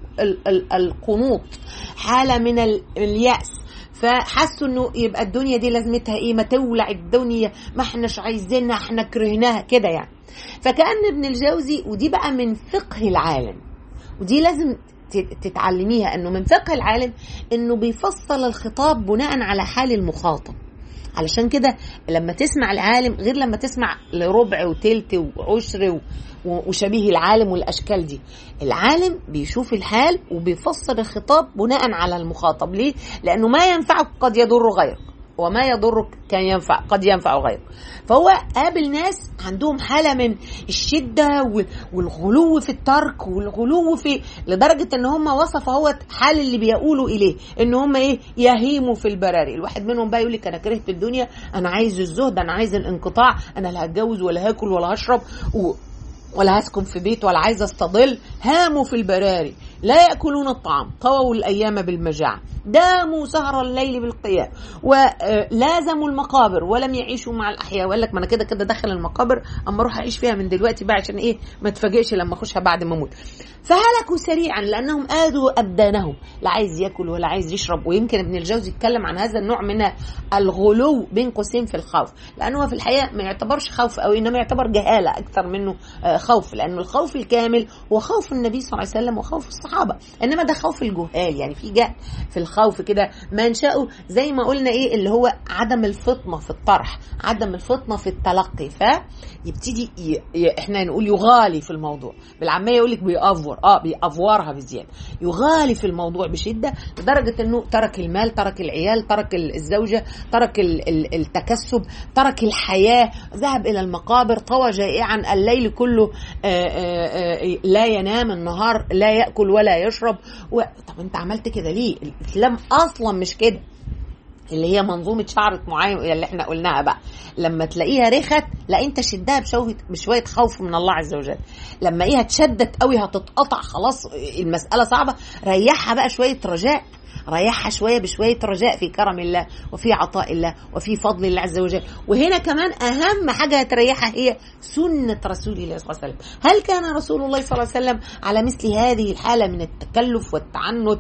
القنوط حاله من الياس فحسوا انه يبقى الدنيا دي لازمتها ايه ما تولع الدنيا ما احناش عايزينها احنا كرهناها كده يعني فكأن ابن الجوزي ودي بقى من فقه العالم ودي لازم تتعلميها انه من فقه العالم انه بيفصل الخطاب بناء على حال المخاطب علشان كده لما تسمع العالم غير لما تسمع لربع وتلت وعشر وشبيه العالم والاشكال دي العالم بيشوف الحال وبيفسر الخطاب بناء على المخاطب ليه لانه ما ينفعك قد يضر غيرك وما يضرك كان ينفع قد ينفع غيرك فهو قابل ناس عندهم حاله من الشده والغلو في الترك والغلو في لدرجه ان هم وصفوا هو حال اللي بيقولوا اليه ان هم ايه يهيموا في البراري الواحد منهم بقى يقول لك انا كرهت الدنيا انا عايز الزهد انا عايز الانقطاع انا لا هتجوز ولا هاكل ولا هشرب و... ولا هسكن في بيت ولا عايز استظل هاموا في البراري لا ياكلون الطعام طووا الايام بالمجاعه داموا سهر الليل بالقيام ولازموا المقابر ولم يعيشوا مع الاحياء وقال لك ما انا كده كده داخل المقابر اما اروح اعيش فيها من دلوقتي بقى عشان ايه ما اتفاجئش لما اخشها بعد ما اموت فهلكوا سريعا لانهم اذوا ابدانهم لا عايز ياكل ولا عايز يشرب ويمكن ابن الجوزي يتكلم عن هذا النوع من الغلو بين قوسين في الخوف لانه في الحقيقه ما يعتبرش خوف او انما يعتبر جهاله اكثر منه خوف لانه الخوف الكامل هو خوف النبي صلى الله عليه وسلم وخوف الصحابه انما ده خوف الجهال يعني في جهل في الخوف كده منشأه زي ما قلنا ايه اللي هو عدم الفطنه في الطرح عدم الفطنه في التلقي فيبتدي ي... ي... احنا نقول يغالي في الموضوع بالعاميه يقول لك بيأفور اه بيأفورها بزياده يغالي في الموضوع بشده لدرجه انه ترك المال ترك العيال ترك الزوجه ترك التكسب ترك الحياه ذهب الى المقابر طوى جائعا الليل كله آآ آآ لا ينام النهار لا ياكل ولا يشرب و... طب انت عملت كده ليه الاسلام اصلا مش كده اللي هي منظومة شعرة معين اللي احنا قلناها بقى لما تلاقيها رخت لا انت شدها بشوية بشوية خوف من الله عز وجل لما ايه اتشدت قوي هتتقطع خلاص المسألة صعبة ريحها بقى شوية رجاء ريحها شويه بشويه رجاء في كرم الله وفي عطاء الله وفي فضل الله عز وجل وهنا كمان اهم حاجه هتريحها هي سنه رسول الله صلى الله عليه وسلم هل كان رسول الله صلى الله عليه وسلم على مثل هذه الحاله من التكلف والتعنت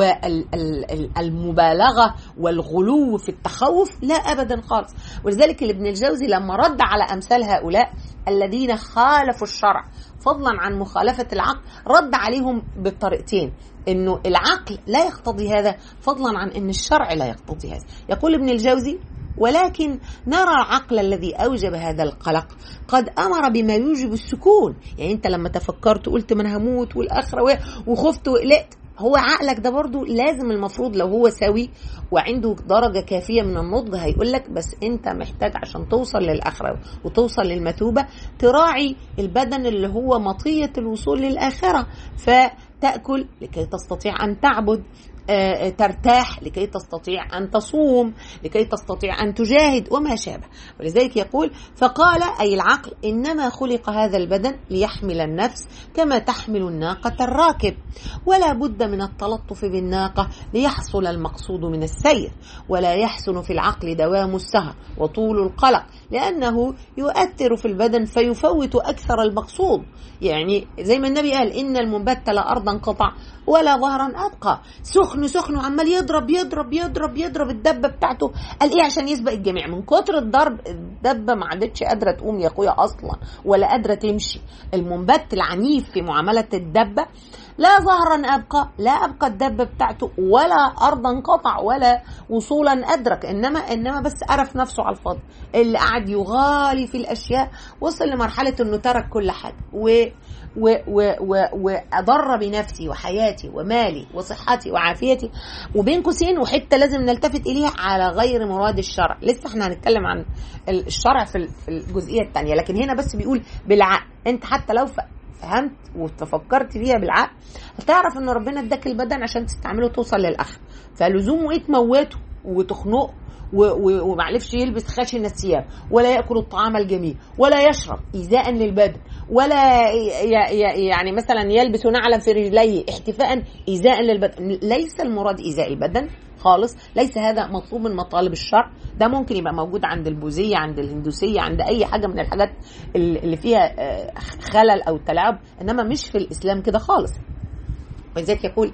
والمبالغه والغلو في التخوف لا ابدا خالص ولذلك ابن الجوزي لما رد على امثال هؤلاء الذين خالفوا الشرع فضلا عن مخالفه العقل رد عليهم بالطريقتين انه العقل لا يقتضي هذا فضلا عن ان الشرع لا يقتضي هذا يقول ابن الجوزي ولكن نرى العقل الذي اوجب هذا القلق قد امر بما يوجب السكون يعني انت لما تفكرت قلت من هموت والاخره وخفت وقلقت هو عقلك ده برضو لازم المفروض لو هو سوي وعنده درجة كافية من النضج هيقول لك بس انت محتاج عشان توصل للآخرة وتوصل للمثوبة تراعي البدن اللي هو مطية الوصول للآخرة فتأكل لكي تستطيع أن تعبد ترتاح لكي تستطيع أن تصوم لكي تستطيع أن تجاهد وما شابه ولذلك يقول فقال أي العقل إنما خلق هذا البدن ليحمل النفس كما تحمل الناقة الراكب ولا بد من التلطف بالناقة ليحصل المقصود من السير ولا يحسن في العقل دوام السهر وطول القلق لأنه يؤثر في البدن فيفوت أكثر المقصود يعني زي ما النبي قال إن المنبت لا أرضا قطع ولا ظهرا أبقى سخن سخن وعمال يضرب يضرب يضرب يضرب الدبة بتاعته قال إيه عشان يسبق الجميع من كتر الضرب الدبة ما عادتش قادرة تقوم يا أخويا أصلا ولا قادرة تمشي المنبت العنيف في معاملة الدبة لا ظهرا أبقى لا أبقى الدبة بتاعته ولا أرضا قطع ولا وصولا أدرك إنما إنما بس عرف نفسه على الفاضي اللي قعد يغالي في الأشياء وصل لمرحلة إنه ترك كل حاجة و وأضر بنفسي وحياتي ومالي وصحتي وعافيتي وبين قوسين وحتة لازم نلتفت إليها على غير مراد الشرع لسه احنا هنتكلم عن الشرع في الجزئية الثانية لكن هنا بس بيقول بالعقل انت حتى لو فهمت وتفكرت فيها بالعقل هتعرف ان ربنا اداك البدن عشان تستعمله توصل للاخر فلزومه ايه تموته وتخنقه ومعرفش يلبس خشن الثياب ولا ياكل الطعام الجميل ولا يشرب ايذاء للبدن ولا يعني مثلا يلبس نعلا في رجليه احتفاء ايذاء للبدن ليس المراد ايذاء البدن خالص ليس هذا مطلوب من مطالب الشرع ده ممكن يبقى موجود عند البوذيه عند الهندوسيه عند اي حاجه من الحاجات اللي فيها خلل او تلاعب انما مش في الاسلام كده خالص ولذلك يقول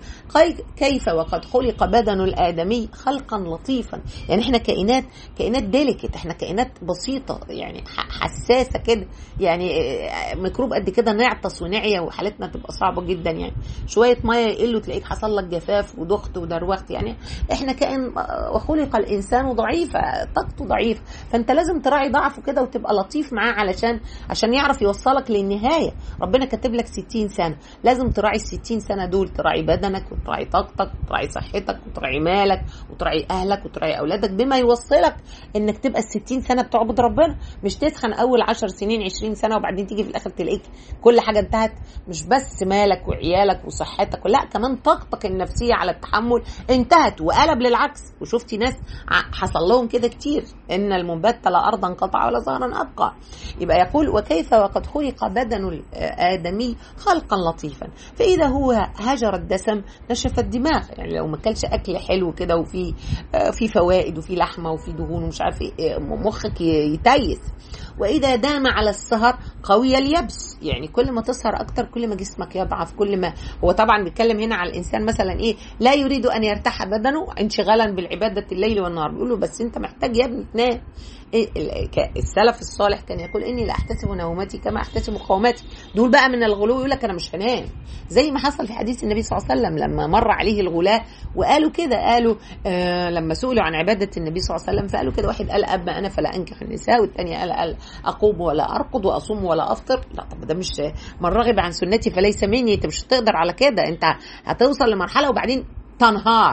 كيف وقد خلق بدن الادمي خلقا لطيفا يعني احنا كائنات كائنات ديليكت احنا كائنات بسيطه يعني حساسه كده يعني ميكروب قد كده نعطس ونعيا وحالتنا تبقى صعبه جدا يعني شويه ميه يقلوا تلاقيك حصل لك جفاف ودخت ودروخت يعني احنا كائن وخلق الانسان ضعيفا طاقته ضعيفه فانت لازم تراعي ضعفه كده وتبقى لطيف معاه علشان عشان يعرف يوصلك للنهايه ربنا كاتب لك 60 سنه لازم تراعي ال 60 سنه دول تراعي بدنك وتراعي طاقتك وتراعي صحتك وتراعي مالك وتراعي اهلك وتراعي اولادك بما يوصلك انك تبقى ال 60 سنه بتعبد ربنا مش تسخن اول 10 سنين 20 سنه وبعدين تيجي في الاخر تلاقيك كل حاجه انتهت مش بس مالك وعيالك وصحتك لا كمان طاقتك النفسيه على التحمل انتهت وقلب للعكس وشفتي ناس حصل لهم كده كتير ان المنبت لا ارضا قطع ولا ظهرا ابقى يبقى يقول وكيف وقد خلق بدن الادمي خلقا لطيفا فاذا هو هجر الدسم نشف الدماغ يعني لو ما اكلش اكل حلو كده وفي في فوائد وفي لحمه وفي دهون ومش عارف ايه مخك يتيس واذا دام على السهر قوي اليبس يعني كل ما تسهر اكتر كل ما جسمك يضعف كل ما هو طبعا بيتكلم هنا على الانسان مثلا ايه لا يريد ان يرتاح بدنه انشغالا بالعباده الليل والنهار بيقول له بس انت محتاج يا ابني تنام إيه السلف الصالح كان يقول اني لا احتسب نومتي كما احتسب قومتي دول بقى من الغلو يقول لك انا مش هنام زي ما حصل في حديث النبي صلى الله عليه وسلم لما مر عليه الغلاة وقالوا كده قالوا آه لما سئلوا عن عباده النبي صلى الله عليه وسلم فقالوا كده واحد قال اما انا فلا انكح النساء والثاني قال, قال اقوم ولا ارقد واصوم ولا افطر لا طب ده مش من رغب عن سنتي فليس مني انت مش هتقدر على كده انت هتوصل لمرحله وبعدين تنهار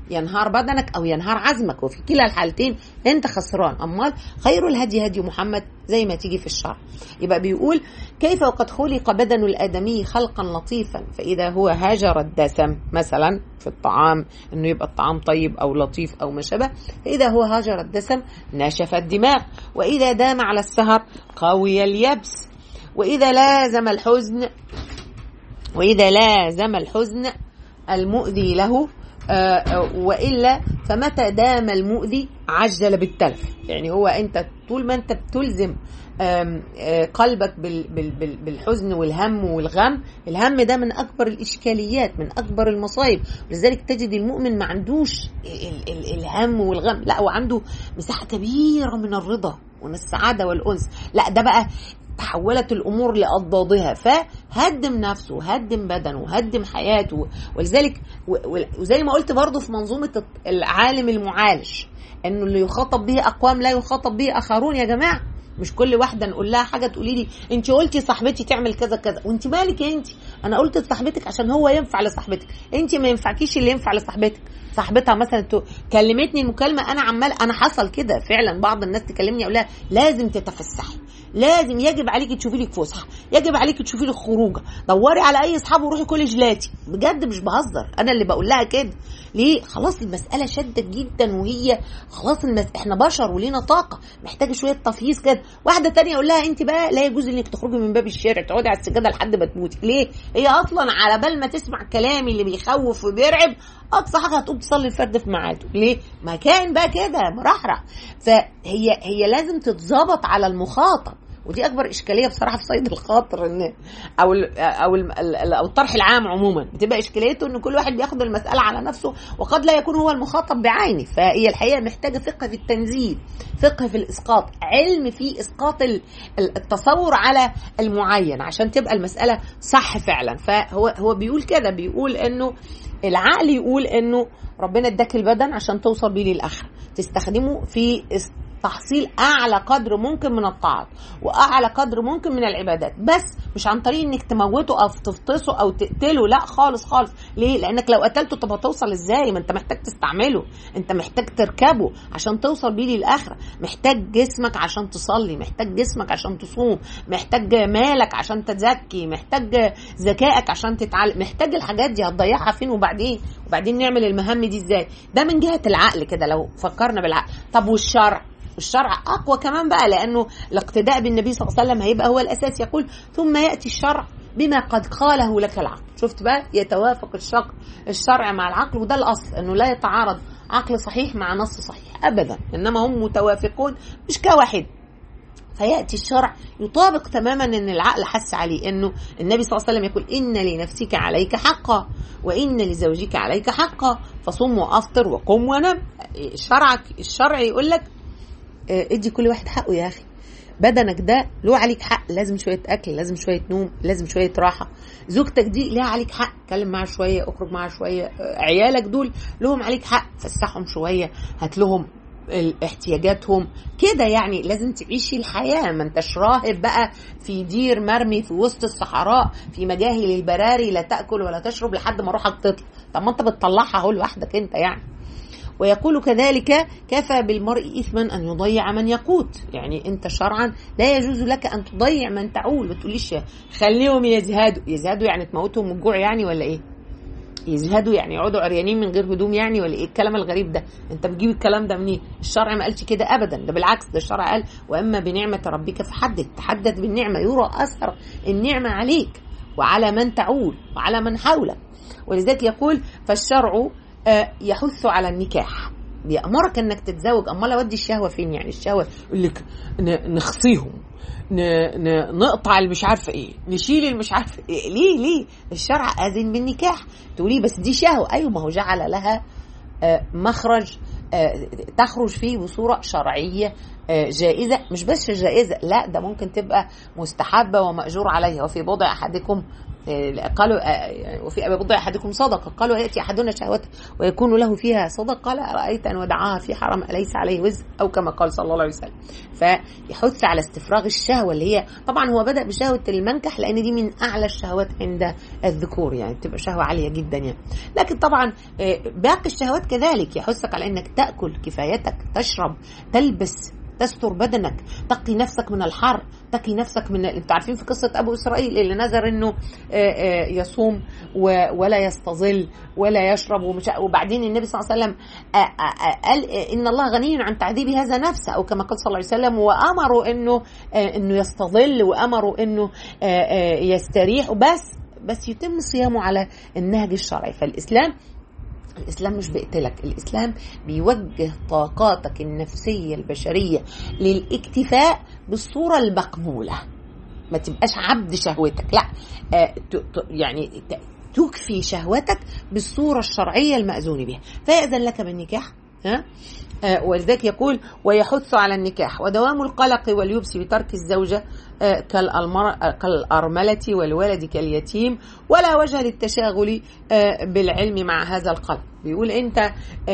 ينهار بدنك او ينهار عزمك وفي كلا الحالتين انت خسران امال خير الهدي هدي محمد زي ما تيجي في الشرع يبقى بيقول كيف وقد خلق بدن الادمي خلقا لطيفا فاذا هو هاجر الدسم مثلا في الطعام انه يبقى الطعام طيب او لطيف او ما شابه فاذا هو هاجر الدسم نشف الدماغ واذا دام على السهر قوي اليبس واذا لازم الحزن واذا لازم الحزن المؤذي له والا فمتى دام المؤذي عجل بالتلف يعني هو انت طول ما انت بتلزم قلبك بالحزن والهم والغم الهم ده من اكبر الاشكاليات من اكبر المصايب لذلك تجد المؤمن ما عندوش الهم والغم لا هو عنده مساحه كبيره من الرضا ومن السعاده والانس لا ده بقى تحولت الامور لاضدادها فهدم نفسه هدم بدنه هدم حياته ولذلك وزي ما قلت برضه في منظومه العالم المعالج انه اللي يخاطب به اقوام لا يخاطب به اخرون يا جماعه مش كل واحده نقول لها حاجه تقولي لي انت قلتي صاحبتي تعمل كذا كذا وانت مالك يا انت انا قلت لصاحبتك عشان هو ينفع لصاحبتك انت ما ينفعكيش اللي ينفع لصاحبتك صاحبتها مثلا كلمتني المكالمه انا عمال انا حصل كده فعلا بعض الناس تكلمني اقول لها لازم تتفسحي لازم يجب عليكي تشوفي لك فسحه يجب عليكي تشوفي لك خروجه دوري على اي اصحاب وروحي كل جلاتي بجد مش بهزر انا اللي بقول لها كده ليه خلاص المساله شدت جدا وهي خلاص المس... احنا بشر ولينا طاقه محتاجه شويه تفييص كده واحده تانية اقول لها انت بقى لا يجوز انك تخرجي من باب الشارع تقعدي على السجاده لحد ما تموتي ليه هي اصلا على بال ما تسمع كلامي اللي بيخوف وبيرعب اقصى حاجه هتقوم تصلي الفرد في ميعاده ليه ما كان بقى كده مرحرح فهي هي لازم تتظبط على المخاطب ودي اكبر اشكاليه بصراحه في صيد الخاطر ان او ال او ال او الطرح العام عموما بتبقى اشكاليته ان كل واحد بياخد المساله على نفسه وقد لا يكون هو المخاطب بعينه فهي الحقيقه محتاجه فقه في التنزيل فقه في الاسقاط علم في اسقاط التصور على المعين عشان تبقى المساله صح فعلا فهو هو بيقول كده بيقول انه العقل يقول انه ربنا اداك البدن عشان توصل بيه للاخره تستخدمه في تحصيل اعلى قدر ممكن من الطاعات واعلى قدر ممكن من العبادات بس مش عن طريق انك تموته او تفطسه او تقتله لا خالص خالص ليه لانك لو قتلته طب هتوصل ازاي ما انت محتاج تستعمله انت محتاج تركبه عشان توصل بيه للاخره محتاج جسمك عشان تصلي محتاج جسمك عشان تصوم محتاج مالك عشان تزكي محتاج ذكائك عشان تتعلم محتاج الحاجات دي هتضيعها فين وبعدين وبعدين نعمل المهام دي ازاي ده من جهه العقل كده لو فكرنا بالعقل طب والشرع الشرع اقوى كمان بقى لانه الاقتداء بالنبي صلى الله عليه وسلم هيبقى هو الاساس يقول ثم ياتي الشرع بما قد قاله لك العقل شفت بقى يتوافق الشق الشرع مع العقل وده الاصل انه لا يتعارض عقل صحيح مع نص صحيح ابدا انما هم متوافقون مش كواحد فياتي الشرع يطابق تماما ان العقل حس عليه انه النبي صلى الله عليه وسلم يقول ان لنفسك عليك حقا وان لزوجك عليك حقا فصم وافطر وقم ونم شرعك الشرع يقول لك ادي كل واحد حقه يا اخي بدنك ده له عليك حق لازم شويه اكل لازم شويه نوم لازم شويه راحه زوجتك دي لها عليك حق اتكلم معاها شويه اخرج معاها شويه عيالك دول لهم عليك حق فسحهم شويه هات لهم احتياجاتهم كده يعني لازم تعيشي الحياة ما انتش راهب بقى في دير مرمي في وسط الصحراء في مجاهل البراري لا تأكل ولا تشرب لحد ما روحك تطلع طب ما انت بتطلعها اهو لوحدك انت يعني ويقول كذلك كفى بالمرء إثما أن يضيع من يقوت يعني أنت شرعا لا يجوز لك أن تضيع من تعول ما تقوليش خليهم يزهدوا يزهدوا يعني تموتهم من الجوع يعني ولا إيه يزهدوا يعني يقعدوا عريانين من غير هدوم يعني ولا ايه الكلام الغريب ده انت بتجيب الكلام ده منين الشرع ما قالش كده ابدا ده بالعكس ده الشرع قال واما بنعمه ربك فحدث تحدث بالنعمه يرى اثر النعمه عليك وعلى من تعول وعلى من حولك ولذلك يقول فالشرع يحث على النكاح بيأمرك انك تتزوج امال اودي الشهوه فين يعني الشهوه يقول لك نخصيهم نقطع اللي مش عارفه ايه نشيل اللي مش عارفه إيه ليه ليه الشرع اذن بالنكاح تقولي بس دي شهوه ايوه ما هو جعل لها مخرج تخرج فيه بصوره شرعيه جائزه مش بس جائزه لا ده ممكن تبقى مستحبه وماجور عليها وفي بضع احدكم قالوا وفي ابي بضع احدكم صدقه قالوا ياتي احدنا شهوته ويكون له فيها صدقه قال ارايت ان ودعاها في حرام اليس عليه وزر او كما قال صلى الله عليه وسلم فيحث على استفراغ الشهوه اللي هي طبعا هو بدا بشهوه المنكح لان دي من اعلى الشهوات عند الذكور يعني بتبقى شهوه عاليه جدا يعني لكن طبعا باقي الشهوات كذلك يحثك على انك تاكل كفايتك تشرب تلبس تستر بدنك تقي نفسك من الحر تقي نفسك من انتوا عارفين في قصه ابو اسرائيل اللي نذر انه يصوم ولا يستظل ولا يشرب ومش وبعدين النبي صلى الله عليه وسلم قال ان الله غني عن تعذيب هذا نفسه او كما قال صلى الله عليه وسلم وامروا انه انه يستظل وامروا انه يستريح وبس بس يتم صيامه على النهج الشرعي فالاسلام الاسلام مش بيقتلك الاسلام بيوجه طاقاتك النفسيه البشريه للاكتفاء بالصوره المقبوله ما تبقاش عبد شهوتك لا آه يعني تكفي شهوتك بالصوره الشرعيه الماذون بها فيأذن لك بالنكاح ها آه ولذلك يقول ويحث على النكاح ودوام القلق واليبس بترك الزوجة آه كالأرملة والولد كاليتيم ولا وجه للتشاغل آه بالعلم مع هذا القلق بيقول انت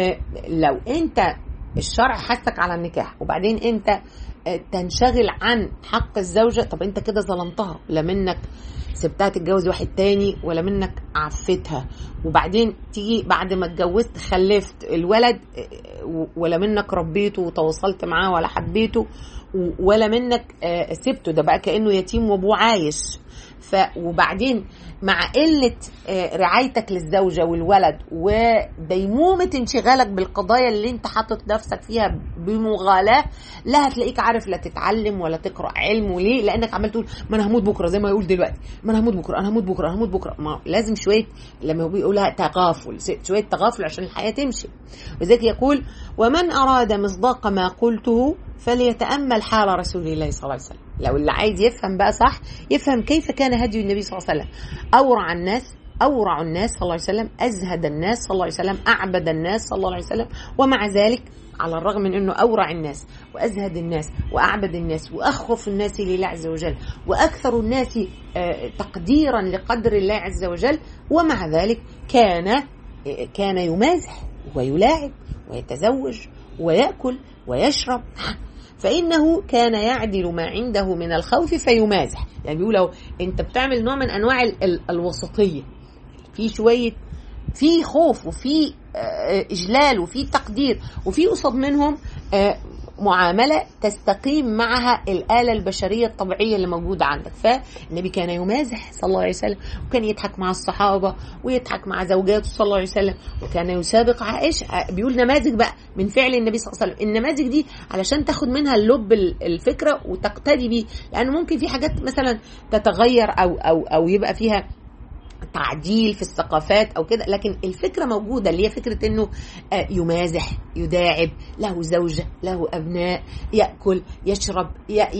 لو انت الشرع حثك على النكاح وبعدين انت تنشغل عن حق الزوجة طب انت كده ظلمتها لا منك سبتها تتجوز واحد تاني ولا منك عفتها وبعدين تيجي بعد ما اتجوزت خلفت الولد ولا منك ربيته وتواصلت معاه ولا حبيته ولا منك سبته ده بقى كانه يتيم وابوه عايش ف وبعدين مع قلة رعايتك للزوجة والولد وديمومة انشغالك بالقضايا اللي انت حاطط نفسك فيها بمغالاة لا هتلاقيك عارف لا تتعلم ولا تقرأ علم وليه لأنك عمال تقول ما أنا هموت بكرة زي ما يقول دلوقتي ما أنا هموت بكرة أنا هموت بكرة أنا هموت بكرة ما لازم شوية لما هو بيقولها تغافل شوية تغافل عشان الحياة تمشي وذلك يقول ومن أراد مصداق ما قلته فليتأمل حال رسول الله صلى الله عليه وسلم لو اللي عايز يفهم بقى صح يفهم كيف كان هدي النبي صلى الله عليه وسلم أورع الناس أورع الناس صلى الله عليه وسلم أزهد الناس صلى الله عليه وسلم أعبد الناس صلى الله عليه وسلم ومع ذلك على الرغم من انه اورع الناس وازهد الناس واعبد الناس واخف الناس لله عز وجل واكثر الناس تقديرا لقدر الله عز وجل ومع ذلك كان كان يمازح ويلاعب ويتزوج وياكل ويشرب فإنه كان يعدل ما عنده من الخوف فيمازح يعني بيقول لو أنت بتعمل نوع من أنواع ال ال الوسطية في شوية في خوف وفي إجلال وفي تقدير وفي قصد منهم معاملة تستقيم معها الآلة البشرية الطبيعية اللي موجودة عندك فالنبي كان يمازح صلى الله عليه وسلم وكان يضحك مع الصحابة ويضحك مع زوجاته صلى الله عليه وسلم وكان يسابق عائشة بيقول نماذج بقى من فعل النبي صلى الله عليه وسلم النماذج دي علشان تاخد منها اللب الفكرة وتقتدي بيه لأنه ممكن في حاجات مثلا تتغير أو أو أو يبقى فيها تعديل في الثقافات او كده لكن الفكره موجوده اللي هي فكره انه يمازح يداعب له زوجه له ابناء ياكل يشرب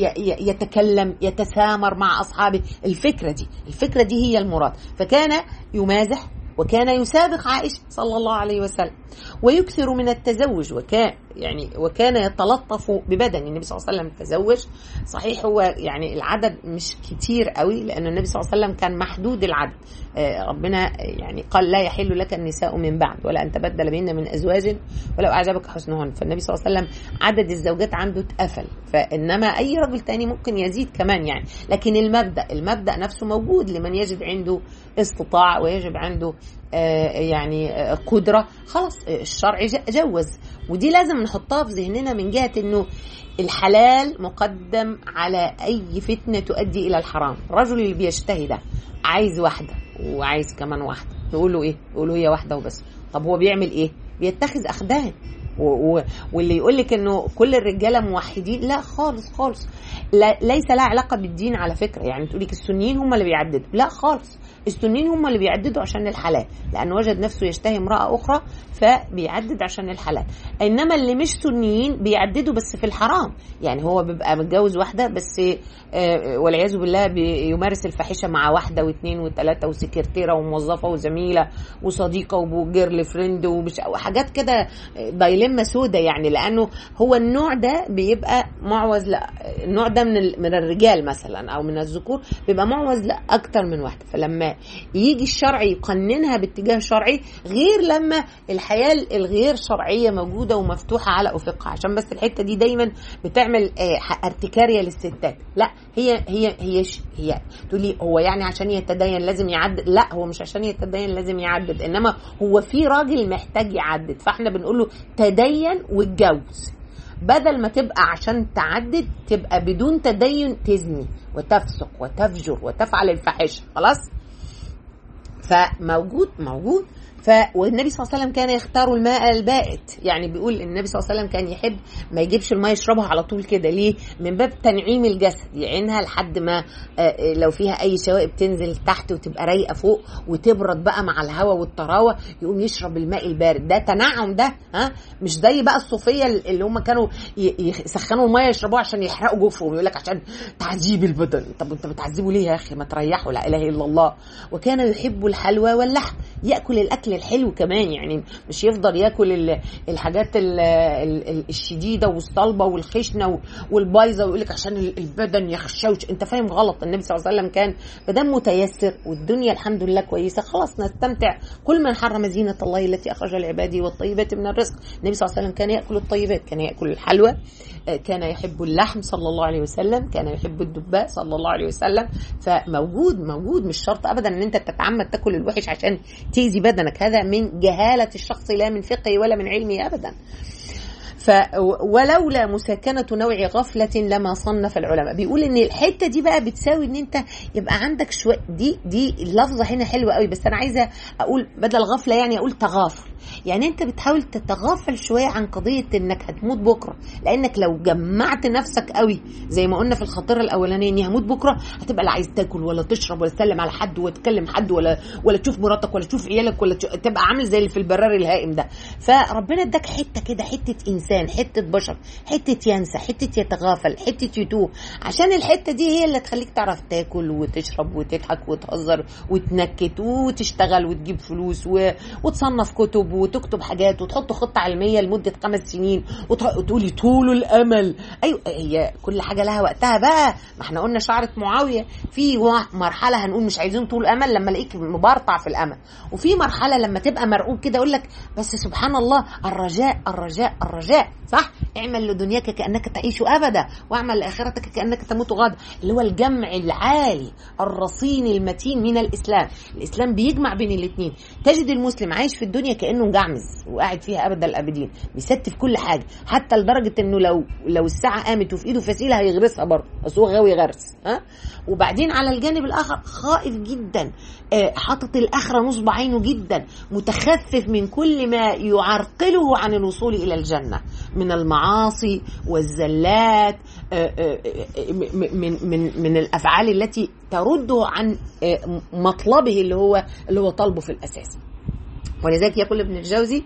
يتكلم يتسامر مع اصحابه الفكره دي الفكره دي هي المراد فكان يمازح وكان يسابق عائشة صلى الله عليه وسلم ويكثر من التزوج وكان يعني وكان يتلطف ببدن النبي صلى الله عليه وسلم تزوج صحيح هو يعني العدد مش كتير قوي لأن النبي صلى الله عليه وسلم كان محدود العدد ربنا يعني قال لا يحل لك النساء من بعد ولا أن تبدل بهن من أزواج ولو أعجبك حسنهن فالنبي صلى الله عليه وسلم عدد الزوجات عنده اتقفل فإنما أي رجل تاني ممكن يزيد كمان يعني لكن المبدأ المبدأ نفسه موجود لمن يجب عنده استطاع ويجب عنده يعني قدرة خلاص الشرع جوز ودي لازم نحطها في ذهننا من جهة انه الحلال مقدم على اي فتنة تؤدي الى الحرام الرجل اللي بيشتهي ده عايز واحدة وعايز كمان واحدة نقول له ايه نقول له هي واحدة وبس طب هو بيعمل ايه بيتخذ اخدان و... و... واللي يقول لك انه كل الرجاله موحدين لا خالص خالص لا ليس لها علاقه بالدين على فكره يعني تقول لك السنيين هم اللي بيعددوا لا خالص السنيين هم اللي بيعددوا عشان الحلال لان وجد نفسه يشتهي امراه اخرى فبيعدد عشان الحلال انما اللي مش سنيين بيعددوا بس في الحرام يعني هو بيبقى متجوز واحده بس آه، والعياذ بالله بيمارس الفاحشه مع واحده واثنين وثلاثه وسكرتيره وموظفه وزميله وصديقه وجيرل فريند وحاجات كده دايلما سودة يعني لانه هو النوع ده بيبقى معوز لا النوع ده من ال- من الرجال مثلا او من الذكور بيبقى معوز لاكتر من واحده فلما يجي الشرع يقننها باتجاه شرعي غير لما الحياه الغير شرعيه موجوده ومفتوحه على افقها عشان بس الحته دي دايما بتعمل آه، ارتكاريه للستات لا هي هي هي ش- هي تقولي هو يعني عشان يتدين لازم يعدد لا هو مش عشان يتدين لازم يعدد انما هو في راجل محتاج يعدد فاحنا بنقول له تدين واتجوز بدل ما تبقى عشان تعدد تبقى بدون تدين تزني وتفسق وتفجر وتفعل الفاحشه خلاص فموجود موجود ف والنبي صلى الله عليه وسلم كان يختار الماء البائت يعني بيقول النبي صلى الله عليه وسلم كان يحب ما يجيبش الماء يشربها على طول كده ليه من باب تنعيم الجسد يعينها لحد ما آه، آه، لو فيها اي شوائب تنزل تحت وتبقى رايقه فوق وتبرد بقى مع الهواء والطراوه يقوم يشرب الماء البارد ده تنعم ده ها مش زي بقى الصوفيه اللي هم كانوا ي- يسخنوا الميه يشربوها عشان يحرقوا جوفهم يقول لك عشان تعذيب البدن طب انت بتعذبه ليه يا اخي ما تريحوا لا اله الا الله وكان يحب الحلوى واللحم ياكل الاكل الحلو كمان يعني مش يفضل ياكل ال- الحاجات ال- ال- ال- الشديده والصلبه والخشنه و- والبايظه ويقول لك عشان ال- البدن يخشوش انت فاهم غلط النبي صلى الله عليه وسلم كان بدم متيسر والدنيا الحمد لله كويسه خلاص نستمتع كل من حرم زينه الله التي اخرج لعباده والطيبات من الرزق النبي صلى الله عليه وسلم كان ياكل الطيبات كان ياكل الحلوى آه، كان يحب اللحم صلى الله عليه وسلم كان يحب الدباء صلى الله عليه وسلم فموجود موجود مش شرط ابدا ان انت تتعمد تاكل الوحش عشان تيزي بدنك هذا من جهاله الشخص لا من فقهه ولا من علمه ابدا ف ولولا مساكنة نوع غفلة لما صنف العلماء بيقول ان الحتة دي بقى بتساوي ان انت يبقى عندك شوية دي دي اللفظة هنا حلوة قوي بس انا عايزة اقول بدل غفلة يعني اقول تغافل يعني انت بتحاول تتغافل شوية عن قضية انك هتموت بكرة لانك لو جمعت نفسك قوي زي ما قلنا في الخطيرة الاولانية اني هموت بكرة هتبقى لا عايز تاكل ولا تشرب ولا تسلم على حد ولا تكلم حد ولا ولا تشوف مراتك ولا تشوف عيالك ولا تشوف تبقى عامل زي اللي في البرار الهائم ده فربنا اداك حته كده حته انسان حته بشر حته ينسى حته يتغافل حته يتوه عشان الحته دي هي اللي تخليك تعرف تاكل وتشرب وتضحك وتهزر وتنكت وتشتغل وتجيب فلوس و... وتصنف كتب وتكتب حاجات وتحط خطه علميه لمده خمس سنين وت- وتقولي طول الامل ايوه هي كل حاجه لها وقتها بقى ما احنا قلنا شعره معاويه في وا- مرحله هنقول مش عايزين طول امل لما الاقيك مبرطع في الامل وفي مرحله لما تبقى مرعوب كده اقول لك بس سبحان الله الرجاء الرجاء الرجاء صح اعمل لدنياك كانك تعيش ابدا واعمل لاخرتك كانك تموت غدا اللي هو الجمع العالي الرصين المتين من الاسلام الاسلام بيجمع بين الاثنين تجد المسلم عايش في الدنيا كانه مجعمز وقاعد فيها ابدا الابدين بيستف كل حاجه حتى لدرجه انه لو لو الساعه قامت وفي ايده فسيله هيغرسها برضه بس هو غاوي غرس ها وبعدين على الجانب الاخر خائف جدا آه، حاطط الاخره نصب عينه جدا متخفف من كل ما يعرقله عن الوصول الى الجنه من المعاصي والزلات آه، آه، آه، م- من من من الافعال التي ترده عن آه، مطلبه اللي هو اللي هو طالبه في الاساس ولذلك يقول ابن الجوزي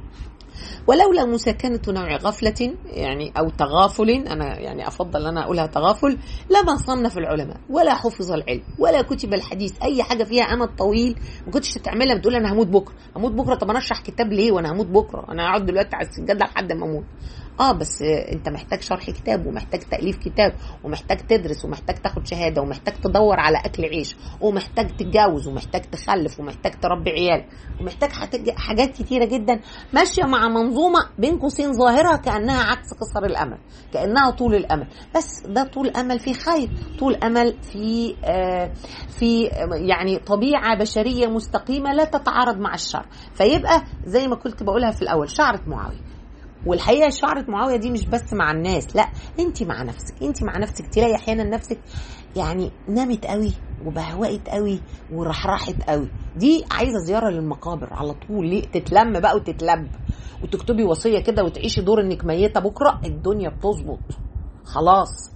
ولولا مساكنة نوع غفلة يعني أو تغافل أنا يعني أفضل أن أنا أقولها تغافل لما صنف العلماء ولا حفظ العلم ولا كتب الحديث أي حاجة فيها أنا الطويل ما كنتش تعملها بتقول أنا هموت بكرة هموت بكرة طب أنا أشرح كتاب ليه وأنا هموت بكرة أنا هقعد دلوقتي على السجادة لحد ما أموت اه بس انت محتاج شرح كتاب ومحتاج تاليف كتاب ومحتاج تدرس ومحتاج تاخد شهاده ومحتاج تدور على اكل عيش ومحتاج تتجوز ومحتاج تخلف ومحتاج تربي عيال ومحتاج حاجات- حاجات كتيره جدا ماشيه مع منظومه بين قوسين ظاهره كانها عكس قصر الامل كانها طول الامل بس ده طول امل في خير طول امل في آه في آه، يعني طبيعه بشريه مستقيمه لا تتعارض مع الشر فيبقى زي ما كنت بقولها في الاول شعره معاويه والحقيقه شعره معاويه دي مش بس مع الناس لا انت مع نفسك انت مع نفسك تلاقي احيانا نفسك يعني نامت قوي وبهوقت قوي ورحرحت قوي دي عايزه زياره للمقابر على طول ليه تتلم بقى وتتلب وتكتبي وصيه كده وتعيشي دور انك ميته بكره الدنيا بتظبط خلاص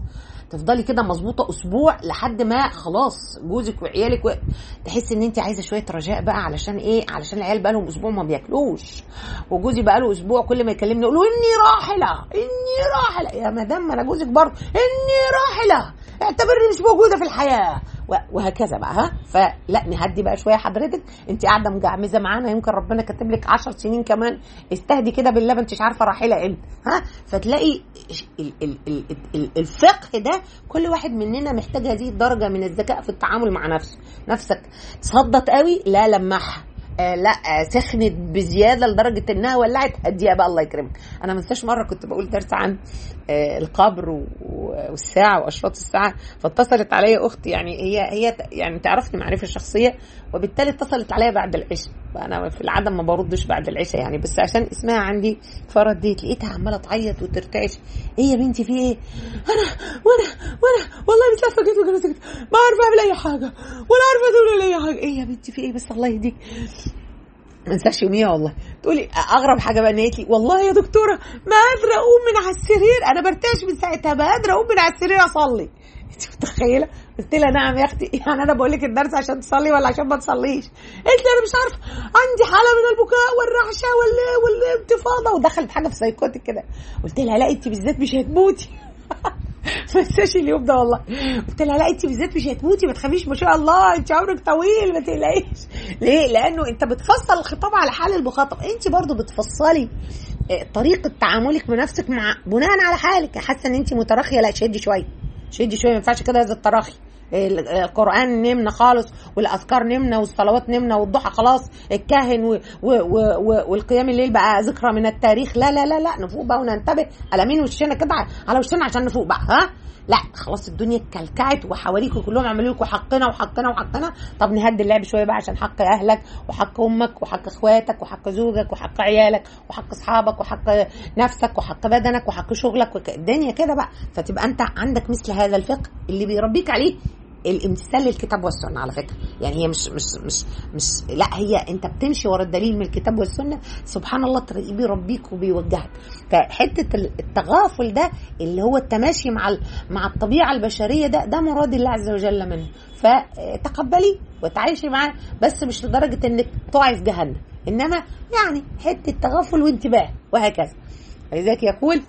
تفضلي كده مظبوطه اسبوع لحد ما خلاص جوزك وعيالك و... تحس ان انت عايزه شويه رجاء بقى علشان ايه علشان العيال بقى لهم اسبوع ما بياكلوش وجوزي بقى له اسبوع كل ما يكلمني يقول له اني راحله اني راحله يا مدام ما انا جوزك برضه اني راحله اعتبرني مش موجوده في الحياه وهكذا بقى ها فلا نهدي بقى شويه حضرتك انت قاعده مجعمزه معانا يمكن ربنا كاتب لك 10 سنين كمان استهدي كده بالله ما انتش عارفه راحله امتى ها فتلاقي ال- ال- ال- ال- الفقه ده كل واحد مننا محتاج هذه الدرجه من الذكاء في التعامل مع نفسه نفسك صدت قوي لا لمعها آه لا آه سخنت بزياده لدرجه انها ولعت هديها بقى الله يكرمك انا ما انساش مره كنت بقول درس عن آه القبر و- والساعه واشراط الساعه فاتصلت عليا اختي يعني هي هي ت- يعني تعرفني معرفه شخصيه وبالتالي اتصلت عليا بعد العشاء فانا في العاده ما بردش بعد العشاء يعني بس عشان اسمها عندي فرديت لقيتها عماله تعيط وترتعش ايه يا بنتي في ايه انا وانا وانا والله مش عارفه جيت ولا سكت ما عارفه اعمل اي حاجه ولا عارفه اقول اي حاجه ايه يا بنتي في ايه بس الله يهديك ما انساش يوميها والله تقولي اغرب حاجه بقى ان قالت لي والله يا دكتوره ما قادره اقوم من على السرير انا برتعش من ساعتها ما قادره اقوم من على السرير اصلي انت متخيله قلت لها نعم يا اختي يعني انا بقول لك الدرس عشان تصلي ولا عشان ما تصليش قالت لي انا مش عارفه عندي حاله من البكاء والرعشه وال والانتفاضه ودخلت حاجه في سايكوتك كده قلت لها لا انت بالذات مش هتموتي ما انساش اليوم ده والله قلت لها لا انت بالذات مش هتموتي ما تخافيش ما شاء الله انت عمرك طويل ما تقلقيش ليه لانه انت بتفصل الخطاب على حال المخاطب انت برضو بتفصلي اه، طريقه تعاملك بنفسك مع بناء على حالك حاسه ان انت متراخيه لا شدي شويه شدي شويه ما ينفعش كده هذا التراخي ال- القران نمنا خالص والاذكار نمنا والصلوات نمنا والضحى خلاص الكاهن و و و و والقيام الليل بقى ذكرى من التاريخ لا لا لا لا نفوق بقى وننتبه على مين وشنا كده على وشنا عشان نفوق بقى ها لا خلاص الدنيا اتكلكعت وحواليكوا كلهم عملوا لكم حقنا وحقنا وحقنا طب نهدي اللعب شويه بقى عشان حق اهلك وحق امك وحق اخواتك وحق زوجك وحق عيالك وحق اصحابك وحق نفسك وحق بدنك وحق شغلك وك... الدنيا كده بقى فتبقى انت عندك مثل هذا الفقه اللي بيربيك عليه الامتثال للكتاب والسنه على فكره يعني هي مش مش مش مش لا هي انت بتمشي ورا الدليل من الكتاب والسنه سبحان الله تلاقيه بيربيك وبيوجهك فحته التغافل ده اللي هو التماشي مع ال- مع الطبيعه البشريه ده ده مراد الله عز وجل منه فتقبلي وتعايشي معاه بس مش لدرجه انك تقعي في جهنم انما يعني حته تغافل وانتباه وهكذا لذلك يقول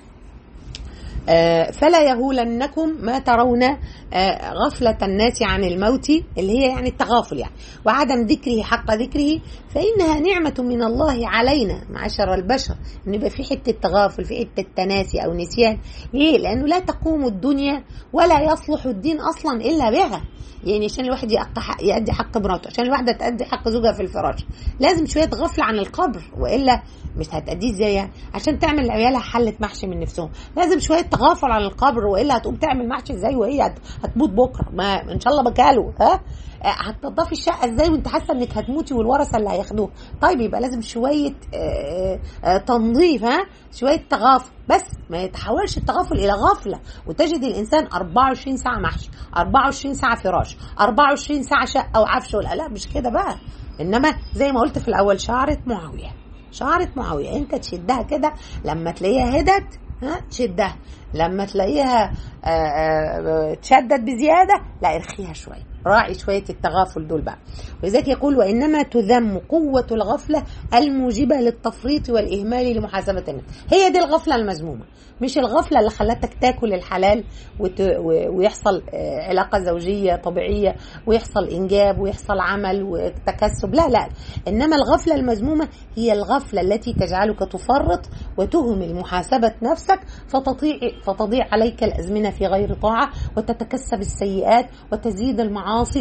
آه، فلا يهولنكم ما ترون آه، غفلة الناس عن الموت اللي هي يعني التغافل يعني وعدم ذكره حق ذكره فإنها نعمة من الله علينا معشر البشر إن يبقى في حتة تغافل في حتة تناسي أو نسيان ليه؟ لأنه لا تقوم الدنيا ولا يصلح الدين أصلا إلا بها يعني عشان الواحد يأدي حق, يأدي حق مراته عشان الواحدة تأدي حق زوجها في الفراش لازم شوية غفلة عن القبر وإلا مش هتأديه ازاي يعني عشان تعمل لعيالها حلة محشي من نفسهم لازم شوية تغافل عن القبر وإلا هتقوم تعمل محشي ازاي وهي هت- هتموت بكرة ما إن شاء الله بكاله ها آه، هتنضفي الشقة ازاي وانت حاسة انك هتموتي والورثة اللي هياخدوها طيب يبقى لازم شوية آه، آه، تنظيف ها شوية تغافل بس ما يتحولش التغافل إلى غفلة وتجد الإنسان 24 ساعة محشي 24 ساعة فراش 24 ساعة شقة وعفش ولا لا مش كده بقى إنما زي ما قلت في الأول شعرة معاوية شعرة معاوية انت تشدها كده لما تلاقيها هدت ها تشدها لما تلاقيها آه، آه، تشدد بزيادة لا ارخيها شوية راعي شوية التغافل دول بقى ولذلك يقول وإنما تذم قوة الغفلة الموجبة للتفريط والإهمال لمحاسبة النفس هي دي الغفلة المذمومة مش الغفلة اللي خلتك تاكل الحلال وت... و- ويحصل آه، علاقة زوجية طبيعية ويحصل إنجاب ويحصل عمل وتكسب لا لا إنما الغفلة المذمومة هي الغفلة التي تجعلك تفرط وتهمل محاسبة نفسك فتضيع فتضيع عليك الأزمنة في غير طاعة وتتكسب السيئات وتزيد المعاصي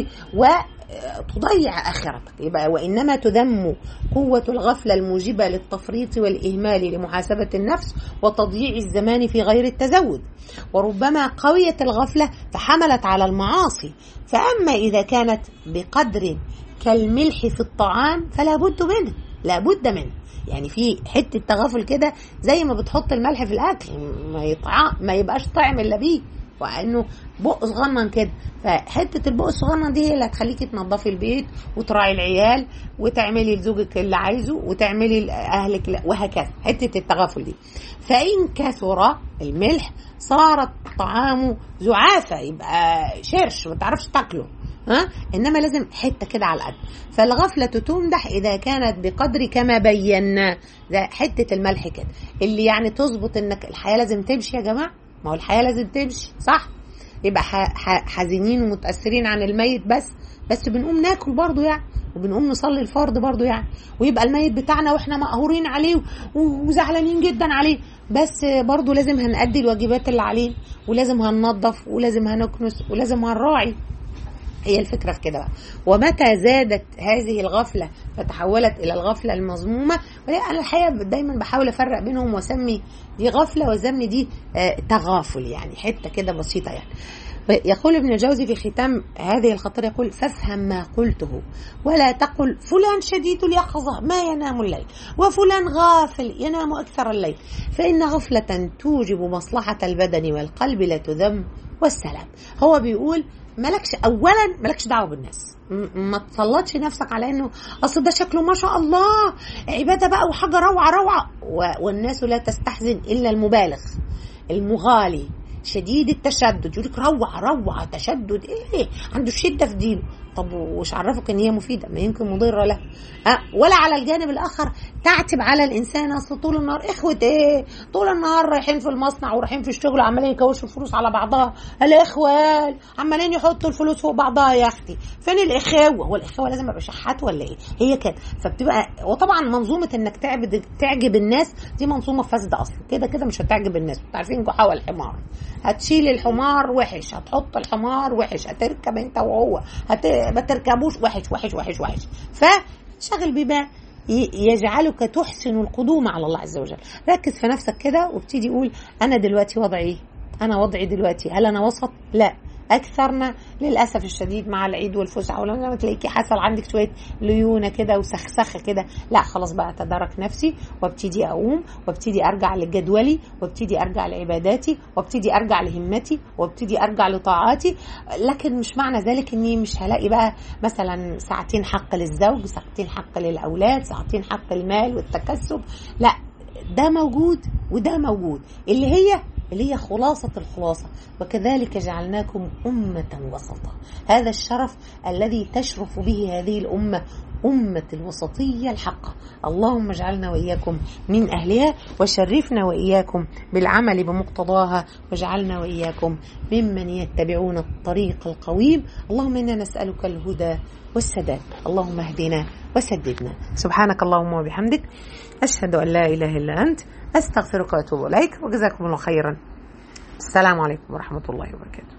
وتضيع آخرتك يبقى وإنما تذم قوة الغفلة الموجبة للتفريط والإهمال لمحاسبة النفس وتضييع الزمان في غير التزود وربما قويت الغفلة فحملت على المعاصي فأما إذا كانت بقدر كالملح في الطعام فلا بد منه لا بد منه يعني في حته تغافل كده زي ما بتحط الملح في الاكل ما يطعم ما يبقاش طعم الا بيه وانه بق صغنن كده فحته البق الصغنن دي هي اللي هتخليكي تنظفي البيت وتراعي العيال وتعملي لزوجك اللي عايزه وتعملي لاهلك لا- وهكذا حته التغافل دي فان كثر الملح صارت طعامه زعافه يبقى شرش ما تعرفش تاكله ها انما لازم حته كده على القد فالغفله تمدح اذا كانت بقدر كما بينا ده حته الملح كده اللي يعني تظبط انك الحياه لازم تمشي يا جماعه ما هو الحياه لازم تمشي صح يبقى ح- ح- حزينين ومتاثرين عن الميت بس بس بنقوم ناكل برضه يعني وبنقوم نصلي الفرض برضه يعني ويبقى الميت بتاعنا واحنا مقهورين عليه و- وزعلانين جدا عليه بس برضه لازم هنأدي الواجبات اللي عليه ولازم هننظف ولازم هنكنس ولازم هنراعي هي الفكرة في كده بقى ومتى زادت هذه الغفلة فتحولت إلى الغفلة المذمومة وهي أنا الحقيقة دايما بحاول أفرق بينهم وأسمي دي غفلة وأسمي دي آه تغافل يعني حتة كده بسيطة يعني يقول ابن الجوزي في ختام هذه الخطر يقول فافهم ما قلته ولا تقل فلان شديد اليقظة ما ينام الليل وفلان غافل ينام أكثر الليل فإن غفلة توجب مصلحة البدن والقلب لا تذم والسلام هو بيقول مالكش اولا مالكش دعوه بالناس م- ما تسلطش نفسك على انه اصل ده شكله ما شاء الله عباده بقى وحاجه روعه روعه و- والناس لا تستحزن الا المبالغ المغالي شديد التشدد يقول لك روعه روعه تشدد ايه عنده الشده في دينه طب وش عرفك ان هي مفيده ما يمكن مضره له أه ولا على الجانب الاخر تعتب على الانسان اصل طول النهار اخوه ايه طول النهار رايحين في المصنع ورايحين في الشغل عمالين يكوشوا الفلوس على بعضها الاخوال عمالين يحطوا الفلوس فوق بعضها يا اختي فين الاخوه هو الاخوه لازم ابقى شحات ولا ايه هي كده فبتبقى وطبعا منظومه انك تعبد تعجب الناس دي منظومه فاسده اصلا كده كده مش هتعجب الناس انتوا عارفين جحا الحمار هتشيل الحمار وحش هتحط الحمار وحش هتركب انت وهو هت... ما تركبوش وحش وحش وحش وحش فشغل بما ي- يجعلك تحسن القدوم على الله عز وجل ركز في نفسك كده وابتدي قول انا دلوقتي وضعي ايه انا وضعي دلوقتي هل انا وسط لا اكثرنا للاسف الشديد مع العيد والفسحه ولما تلاقيكي حصل عندك شويه ليونه كده وسخسخه كده لا خلاص بقى اتدارك نفسي وابتدي اقوم وابتدي ارجع لجدولي وابتدي ارجع لعباداتي وابتدي ارجع لهمتي وابتدي ارجع لطاعاتي لكن مش معنى ذلك اني مش هلاقي بقى مثلا ساعتين حق للزوج ساعتين حق للاولاد ساعتين حق المال والتكسب لا ده موجود وده موجود اللي هي اللي هي خلاصة الخلاصة وكذلك جعلناكم أمة وسطا هذا الشرف الذي تشرف به هذه الأمة أمة الوسطية الحقة اللهم اجعلنا وإياكم من أهلها وشرفنا وإياكم بالعمل بمقتضاها واجعلنا وإياكم ممن يتبعون الطريق القويم اللهم إنا نسألك الهدى والسداد اللهم اهدنا وسددنا سبحانك اللهم وبحمدك أشهد أن لا إله إلا أنت أستغفرك وأتوب إليك وجزاكم الله خيرا السلام عليكم ورحمة الله وبركاته